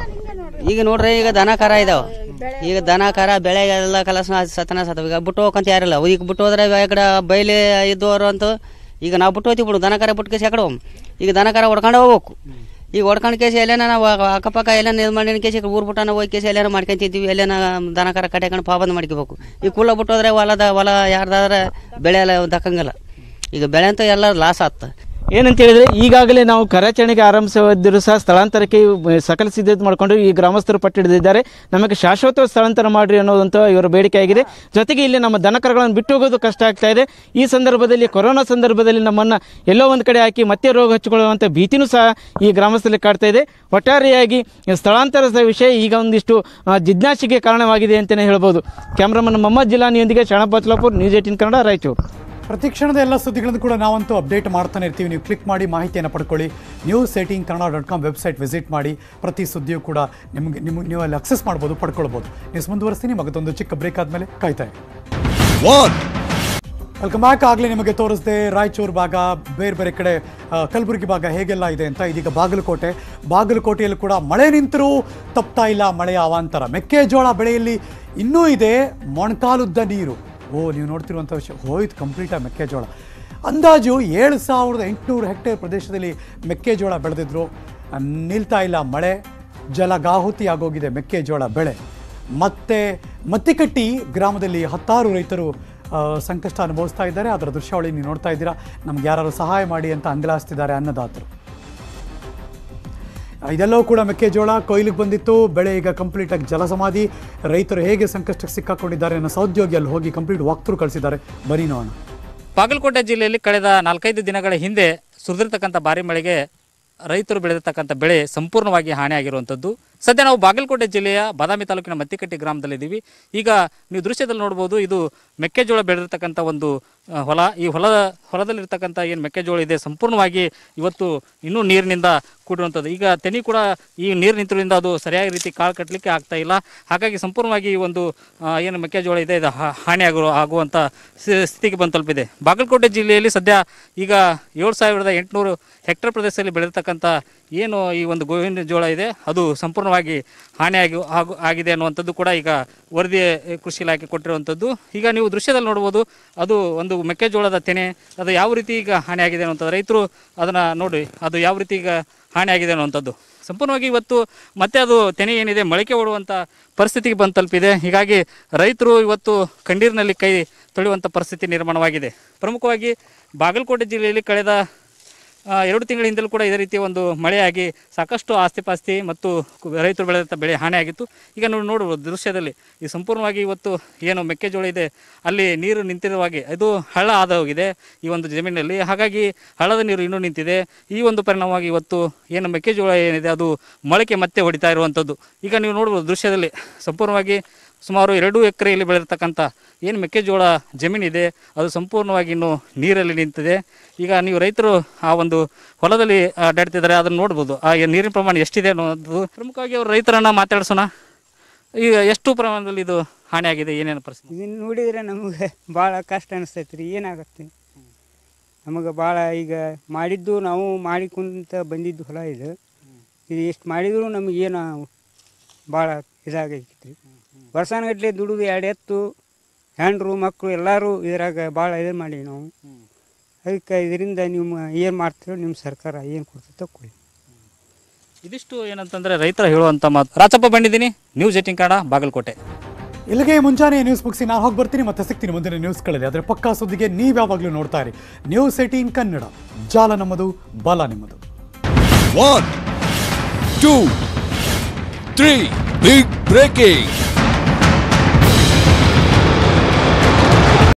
ಈಗ ನೋಡ್ರಿ ಈಗ ದನ ಕರ ಇದಾವ ಈಗ ದನ ಕರ ಬೆಳೆ ಎಲ್ಲ ಕಲಸ ಸತನ ಸತ್ತವ ಈಗ ಬಿಟ್ಟು ಹೋಗಂತ ಯಾರಿಲ್ಲ ಈಗ ಬಿಟ್ಟು ಹೋದ್ರೆ ಈ ಕಡೆ ಬೈಲಿ ಇದ್ದವರು ಅಂತೂ ಈಗ ನಾವು ಬಿಟ್ಟು ಹೋಗ್ತೀವಿ ಬಿಡು ದನ ಕರ ಬಿಟ್ಟು ಕೇಸಿ ಯಾಕಡೆ ಹೋಗಮ್ ಈಗ ದನ ಕರ ಹೊಡ್ಕೊಂಡು ಹೋಗ್ಬೇಕು ಈಗ ಹೊಡ್ಕೊಂಡು ಕೇಸಿ ಎಲ್ಲೇನ ನಾವು ಅಕ್ಕಪಕ್ಕ ಎಲ್ಲೇನ ಇದು ಮಾಡಿ ಕೇಸಿ ಊರು ಬಿಟ್ಟಾನ ಹೋಗಿ ಕೇಸಿ ಎಲ್ಲೇನ ಮಾಡ್ಕೊಂತಿದ್ವಿ ಎಲ್ಲೇನ ದನ ಕರ ಕಟ್ಕೊಂಡು ಪಾಬಂದ್ ಮಾಡ್ಕೋಬೇಕು ಈ ಕುಲ್ಲ ಬಿಟ್ಟು ಹೋದ್ರೆ ಹೊಲದ ಹೊಲ ಯಾರ್ದಾದ್ರೆ ಬೆಳೆ ಎಲ್ಲ ದಕ್ಕಂಗಿಲ್ಲ ಈಗ ಬೆಳೆ ಅಂತೂ ಎಲ್ಲ ಲಾಸ್ ಆತ ಏನಂತ ಹೇಳಿದ್ರೆ ಈಗಾಗಲೇ ನಾವು ಕಾರ್ಯಾಚರಣೆಗೆ ಆರಂಭಿಸಿದ್ರು ಸಹ ಸ್ಥಳಾಂತರಕ್ಕೆ ಸಕಲ ಸಿದ್ಧತೆ ಮಾಡಿಕೊಂಡು ಈ ಗ್ರಾಮಸ್ಥರು ಪಟ್ಟಿಡಿದ್ದಾರೆ ನಮಗೆ ಶಾಶ್ವತ ಸ್ಥಳಾಂತರ ಮಾಡ್ರಿ ಅನ್ನೋದಂತ ಇವರ ಬೇಡಿಕೆ ಆಗಿದೆ ಜೊತೆಗೆ ಇಲ್ಲಿ ನಮ್ಮ ದನಕರಗಳನ್ನು ಬಿಟ್ಟು ಹೋಗೋದು ಕಷ್ಟ ಆಗ್ತಾ ಇದೆ ಈ ಸಂದರ್ಭದಲ್ಲಿ ಕೊರೋನಾ ಸಂದರ್ಭದಲ್ಲಿ ನಮ್ಮನ್ನು ಎಲ್ಲೋ ಒಂದು ಕಡೆ ಹಾಕಿ ಮತ್ತೆ ರೋಗ ಹಚ್ಚಿಕೊಳ್ಳುವಂಥ ಭೀತಿನೂ ಸಹ ಈ ಗ್ರಾಮಸ್ಥರಲ್ಲಿ ಕಾಡ್ತಾ ಇದೆ ಒಟ್ಟಾರೆಯಾಗಿ ಸ್ಥಳಾಂತರದ ವಿಷಯ ಈಗ ಒಂದಿಷ್ಟು ಆ, ಜಿಜ್ಞಾಸೆಗೆ ಕಾರಣವಾಗಿದೆ ಅಂತಲೇ ಹೇಳ್ಬೋದು ಕ್ಯಾಮ್ರಾಮನ್ ಮೊಹಮ್ಮದ್ ಜಿಲಾನಿಯೊಂದಿಗೆ ಶರಣಬ್ ಬಚ್ಲಾಪುರ್ ನ್ಯೂಸ್ ಏಟಿನ್ ಕನ್ನಡ ರಾಯಚೂರು ಪ್ರತಿ ಕ್ಷಣದ ಎಲ್ಲ ಸುದ್ದಿಗಳನ್ನು ಕೂಡ ನಾವಂತೂ ಅಪ್ಡೇಟ್ ಮಾಡ್ತಾನೆ ಇರ್ತೀವಿ ನೀವು ಕ್ಲಿಕ್ ಮಾಡಿ ಮಾಹಿತಿಯನ್ನು ಪಡ್ಕೊಳ್ಳಿ news eighteen Kannada dot com website visit ಮಾಡಿ ಪ್ರತಿ ಸುದ್ದಿಯೂ ಕೂಡ ನಿಮಗೆ ನಿಮಗೆ ನೀವು ಅಲ್ಲಿ ಅಕ್ಸೆಸ್ ಮಾಡ್ಬೋದು ಪಡ್ಕೊಳ್ಬೋದು ನ್ಯೂಸ್ ಮುಂದುವರಿಸ್ತೀನಿ ಮಗದೊಂದು ಚಿಕ್ಕ ಬ್ರೇಕ್ ಆದಮೇಲೆ ಕಾಯ್ತಾ ಇರಿ One. ವೆಲ್ಕಮ್ ಬ್ಯಾಕ್ ಆಗಲೇ ನಿಮಗೆ ತೋರಿಸಿದೆ ರಾಯಚೂರು ಭಾಗ ಬೇರೆ ಬೇರೆ ಕಡೆ ಆ, ಕಲಬುರಗಿ ಭಾಗ ಹೇಗೆಲ್ಲ ಇದೆ ಅಂತ ಇದೀಗ ಬಾಗಲಕೋಟೆ ಬಾಗಲಕೋಟೆಯಲ್ಲಿ ಕೂಡ ಮಳೆ ನಿಂತರೂ ತಪ್ತಾ ಇಲ್ಲ ಮಳೆಯ ಅವಾಂತರ ಮೆಕ್ಕೆಜೋಳ ಬೆಳೆಯಲ್ಲಿ ಇನ್ನೂ ಇದೆ ಮೊಣಕಾಲುದ್ದ ನೀರು ಓ ನೀವು ನೋಡ್ತಿರುವಂಥ ವಿಷಯ ಹೋಯ್ತು ಕಂಪ್ಲೀಟಾಗಿ ಮೆಕ್ಕೆಜೋಳ ಅಂದಾಜು ಏಳು ಸಾವಿರದ ಎಂಟುನೂರು ಹೆಕ್ಟೇರ್ ಪ್ರದೇಶದಲ್ಲಿ ಮೆಕ್ಕೆಜೋಳ ಬೆಳೆದಿದ್ರು ಆ, ನಿಲ್ತಾ ಇಲ್ಲ ಮಳೆ ಜಲಗಾಹುತಿ ಆಗೋಗಿದೆ ಮೆಕ್ಕೆಜೋಳ ಬೆಳೆ ಮತ್ತೆ ಮತ್ತಿಕಟ್ಟಿ ಗ್ರಾಮದಲ್ಲಿ ಹತ್ತಾರು ರೈತರು ಆ, ಸಂಕಷ್ಟ ಅನುಭವಿಸ್ತಾ ಇದ್ದಾರೆ ಅದರ ದೃಶ್ಯಾವಳಿ ನೀವು ನೋಡ್ತಾ ಇದ್ದೀರಾ ನಮ್ಗೆ ಯಾರು ಸಹಾಯ ಮಾಡಿ ಅಂತ ಅಂಗಲಾಸ್ತಿದ್ದಾರೆ ಅನ್ನದಾತರು ಇದೆಲ್ಲವೂ ಕೂಡ ಮೆಕ್ಕೆಜೋಳ ಕೊಯ್ಲಿಗೆ ಬಂದಿತ್ತು ಬೆಳೆ ಈಗ ಕಂಪ್ಲೀಟಾಗಿ ಜಲಸಮಾಧಿ ರೈತರು ಹೇಗೆ ಸಂಕಷ್ಟಕ್ಕೆ ಸಿಕ್ಕಾಕೊಂಡಿದ್ದಾರೆ ಅನ್ನೋ ಸಹೋದ್ಯೋಗಿ ಅಲ್ಲಿ ಹೋಗಿ ಕಂಪ್ಲೀಟ್ ವಾಕ್ತರು ಕಳಿಸಿದ್ದಾರೆ ಬನ್ನಿ ನೋಡೋಣ ಬಾಗಲಕೋಟೆ ಜಿಲ್ಲೆಯಲ್ಲಿ ಕಳೆದ ನಾಲ್ಕೈದು ದಿನಗಳ ಹಿಂದೆ ಸುರಿದಿರ್ತಕ್ಕಂಥ ಭಾರಿ ಮಳೆಗೆ ರೈತರು ಬೆಳೆದಿರ್ತಕ್ಕಂಥ ಬೆಳೆ ಸಂಪೂರ್ಣವಾಗಿ ಹಾನಿಯಾಗಿರುವಂಥದ್ದು ಸದ್ಯ ನಾವು ಬಾಗಲಕೋಟೆ ಜಿಲ್ಲೆಯ ಬಾದಾಮಿ ತಾಲೂಕಿನ ಮತ್ತಿಕಟ್ಟಿ ಗ್ರಾಮದಲ್ಲಿದ್ದೀವಿ ಈಗ ನೀವು ದೃಶ್ಯದಲ್ಲಿ ನೋಡ್ಬೋದು ಇದು ಮೆಕ್ಕೆಜೋಳ ಬೆಳೆದಿರ್ತಕ್ಕಂಥ ಒಂದು ಆ, ಹೊಲ ಈ ಹೊಲದ ಹೊಲದಲ್ಲಿರ್ತಕ್ಕಂಥ ಏನು ಮೆಕ್ಕೆಜೋಳ ಇದೆ ಸಂಪೂರ್ಣವಾಗಿ ಇವತ್ತು ಇನ್ನೂ ನೀರಿನಿಂದ ಕೂಡಿರುವಂಥದ್ದು ಈಗ ತೆನಿ ಕೂಡ ಈ ನೀರು ನಿಂತಿರೋದ್ರಿಂದ ಅದು ಸರಿಯಾದ ರೀತಿ ಕಾಳು ಕಟ್ಟಲಿಕ್ಕೆ ಆಗ್ತಾ ಇಲ್ಲ ಹಾಗಾಗಿ ಸಂಪೂರ್ಣವಾಗಿ ಈ ಒಂದು ಆ, ಏನು ಮೆಕ್ಕೆಜೋಳ ಇದೆ ಇದು ಹಾ- ಹಾನಿಯಾಗುವ ಆಗುವಂಥ ಸಿ- ಸ್ಥಿತಿಗೆ ಬಂದು ತಲುಪಿದೆ ಬಾಗಲಕೋಟೆ ಜಿಲ್ಲೆಯಲ್ಲಿ ಸದ್ಯ ಈಗ ಏಳು ಸಾವಿರದ ಎಂಟುನೂರು ಹೆಕ್ಟೇರ್ ಪ್ರದೇಶದಲ್ಲಿ ಬೆಳೆದಿರ್ತಕ್ಕಂಥ ಏನು ಈ ಒಂದು ಗೋವಿನ ಜೋಳ ಇದೆ ಅದು ಸಂಪೂರ್ಣವಾಗಿ ಹಾನಿಯಾಗಿ ಆಗು ಆಗಿದೆ ಅನ್ನುವಂಥದ್ದು ಕೂಡ ಈಗ ವರದಿ ಎ, ಕೃಷಿ ಇಲಾಖೆ ಕೊಟ್ಟಿರುವಂಥದ್ದು ಈಗ ನೀವು ದೃಶ್ಯದಲ್ಲಿ ನೋಡ್ಬೋದು ಅದು ಒಂದು ಮೆಕ್ಕೆಜೋಳದ ತೆನೆ ಅದು ಯಾವ ರೀತಿ ಈಗ ಹಾನಿಯಾಗಿದೆ ಅನ್ನುವಂಥದ್ದು ರೈತರು ಅದನ್ನು ನೋಡಿ ಅದು ಯಾವ ರೀತಿ ಈಗ ಹಾನಿಯಾಗಿದೆ ಅನ್ನುವಂಥದ್ದು ಸಂಪೂರ್ಣವಾಗಿ ಇವತ್ತು ಮತ್ತೆ ಅದು ತೆನೆ ಏನಿದೆ ಮೊಳಕೆ ಓಡುವಂಥ ಪರಿಸ್ಥಿತಿಗೆ ಬಂದು ತಲುಪಿದೆ ಹೀಗಾಗಿ ರೈತರು ಇವತ್ತು ಕಂಡೀರಿನಲ್ಲಿ ಕೈ ತೊಳೆಯುವಂಥ ಪರಿಸ್ಥಿತಿ ನಿರ್ಮಾಣವಾಗಿದೆ ಪ್ರಮುಖವಾಗಿ ಬಾಗಲಕೋಟೆ ಜಿಲ್ಲೆಯಲ್ಲಿ ಕಳೆದ ಆ, ಎರಡು ತಿಂಗಳ ಹಿಂದಲೂ ಕೂಡ ಇದೇ ರೀತಿಯ ಒಂದು ಮಳೆಯಾಗಿ ಸಾಕಷ್ಟು ಆಸ್ತಿಪಾಸ್ತಿ ಮತ್ತು ಕು- ರೈತರು ಬೆಳೆದಂಥ ಬೆಳೆ ಹಾನಿಯಾಗಿತ್ತು ಈಗ ನೀವು ನೋಡ್ಬೋದು ದೃಶ್ಯದಲ್ಲಿ ಈ ಸಂಪೂರ್ಣವಾಗಿ ಇವತ್ತು ಏನು ಮೆಕ್ಕೆಜೋಳ ಇದೆ ಅಲ್ಲಿ ನೀರು ನಿಂತಿರುವಾಗೆ ಅದು ಹಳ್ಳ ಆದ ಹೋಗಿದೆ ಈ ಒಂದು ಜಮೀನಲ್ಲಿ ಹಾಗಾಗಿ ಹಳ್ಳದ ನೀರು ಇನ್ನೂ ನಿಂತಿದೆ ಈ ಒಂದು ಪರಿಣಾಮವಾಗಿ ಇವತ್ತು ಏನು ಮೆಕ್ಕೆಜೋಳ ಏನಿದೆ ಅದು ಮೊಳಕೆ ಮತ್ತೆ ಹೊಡಿತಾ ಇರುವಂಥದ್ದು ಈಗ ನೀವು ನೋಡ್ಬೋದು ದೃಶ್ಯದಲ್ಲಿ ಸಂಪೂರ್ಣವಾಗಿ ಸುಮಾರು ಎರಡು ಎಕರೆಯಲ್ಲಿ ಬೆಳೆದಿರ್ತಕ್ಕಂಥ ಏನು ಮೆಕ್ಕೆಜೋಳ ಜಮೀನಿದೆ ಅದು ಸಂಪೂರ್ಣವಾಗಿ ಇನ್ನು ನೀರಲ್ಲಿ ನಿಂತಿದೆ ಈಗ ನೀವು ರೈತರು ಆ ಒಂದು ಹೊಲದಲ್ಲಿ ಅಡ್ಡಾಡ್ತಿದ್ದಾರೆ ಅದನ್ನು ನೋಡ್ಬೋದು ಆ ಏನ್ ನೀರಿನ ಪ್ರಮಾಣ ಎಷ್ಟಿದೆ ಅನ್ನೋದು ಪ್ರಮುಖವಾಗಿ ಅವರು ರೈತರನ್ನ ಮಾತಾಡ್ಸೋಣ ಈಗ ಎಷ್ಟು ಪ್ರಮಾಣದಲ್ಲಿ ಇದು ಹಾನಿಯಾಗಿದೆ ಏನೇನು ಪರಿಸ್ಥಿತಿ ಇದನ್ನು ನೋಡಿದರೆ ನಮಗೆ ಭಾಳ ಕಷ್ಟ ಅನಿಸ್ತೈತೆ ರೀ ಏನಾಗುತ್ತೆ ನಮಗೆ ಭಾಳ ಈಗ ಮಾಡಿದ್ದು ನಾವು ಮಾಡಿಕೊಂತ ಬಂದಿದ್ದು ಹೊಲ ಇದು ಇದು ಎಷ್ಟು ಮಾಡಿದ್ರು ನಮಗೇನು ಭಾಳ ಇದಾಗೈತಿ ರೀ ವರ್ಷಾನುಗಟ್ಲೆ ದುಡಿದು ಎರಡು ಎತ್ತು ಹೆಂಡ್ರು ಮಕ್ಕಳು ಎಲ್ಲರೂ ಇದ್ರಾಗ ಭಾಳ ಇದು ಮಾಡಿ ನಾವು ಅದಕ್ಕೆ ಇದರಿಂದ ನಿಮ್ಮ ಏನು ಮಾಡ್ತೀರೋ ನಿಮ್ಮ ಸರ್ಕಾರ ಏನು ಕೊಡ್ತೈತೋ ಕೊಡಿ ಇದಿಷ್ಟು ಏನಂತಂದ್ರೆ ರೈತರ ಹೇಳುವಂಥ ಮಾತು ರಾಚಪ್ಪ ಬಂದಿದ್ದೀನಿ ನ್ಯೂಸ್ ಏಟಿಂಗ್ ಕನ್ನಡ ಬಾಗಲಕೋಟೆ ಇಲ್ಲಿಗೆ ಮುಂಜಾನೆ ನ್ಯೂಸ್ ಮುಗಿಸಿ ನಾನು ಹೋಗಿ ಬರ್ತೀನಿ ಮತ್ತೆ ಸಿಗ್ತೀನಿ ಮುಂದಿನ ನ್ಯೂಸ್ಗಳಲ್ಲಿ ಆದರೆ ಪಕ್ಕಾ ಸುದ್ದಿಗೆ ನೀವು ಯಾವಾಗಲೂ ನೋಡ್ತಾ ಇರಿ ನ್ಯೂಸ್ ಏಟೀನ್ ಕನ್ನಡ ಜಾಲ ನಮ್ಮದು ಬಲ ನಿಮ್ಮದು One, two, three. Big breaking.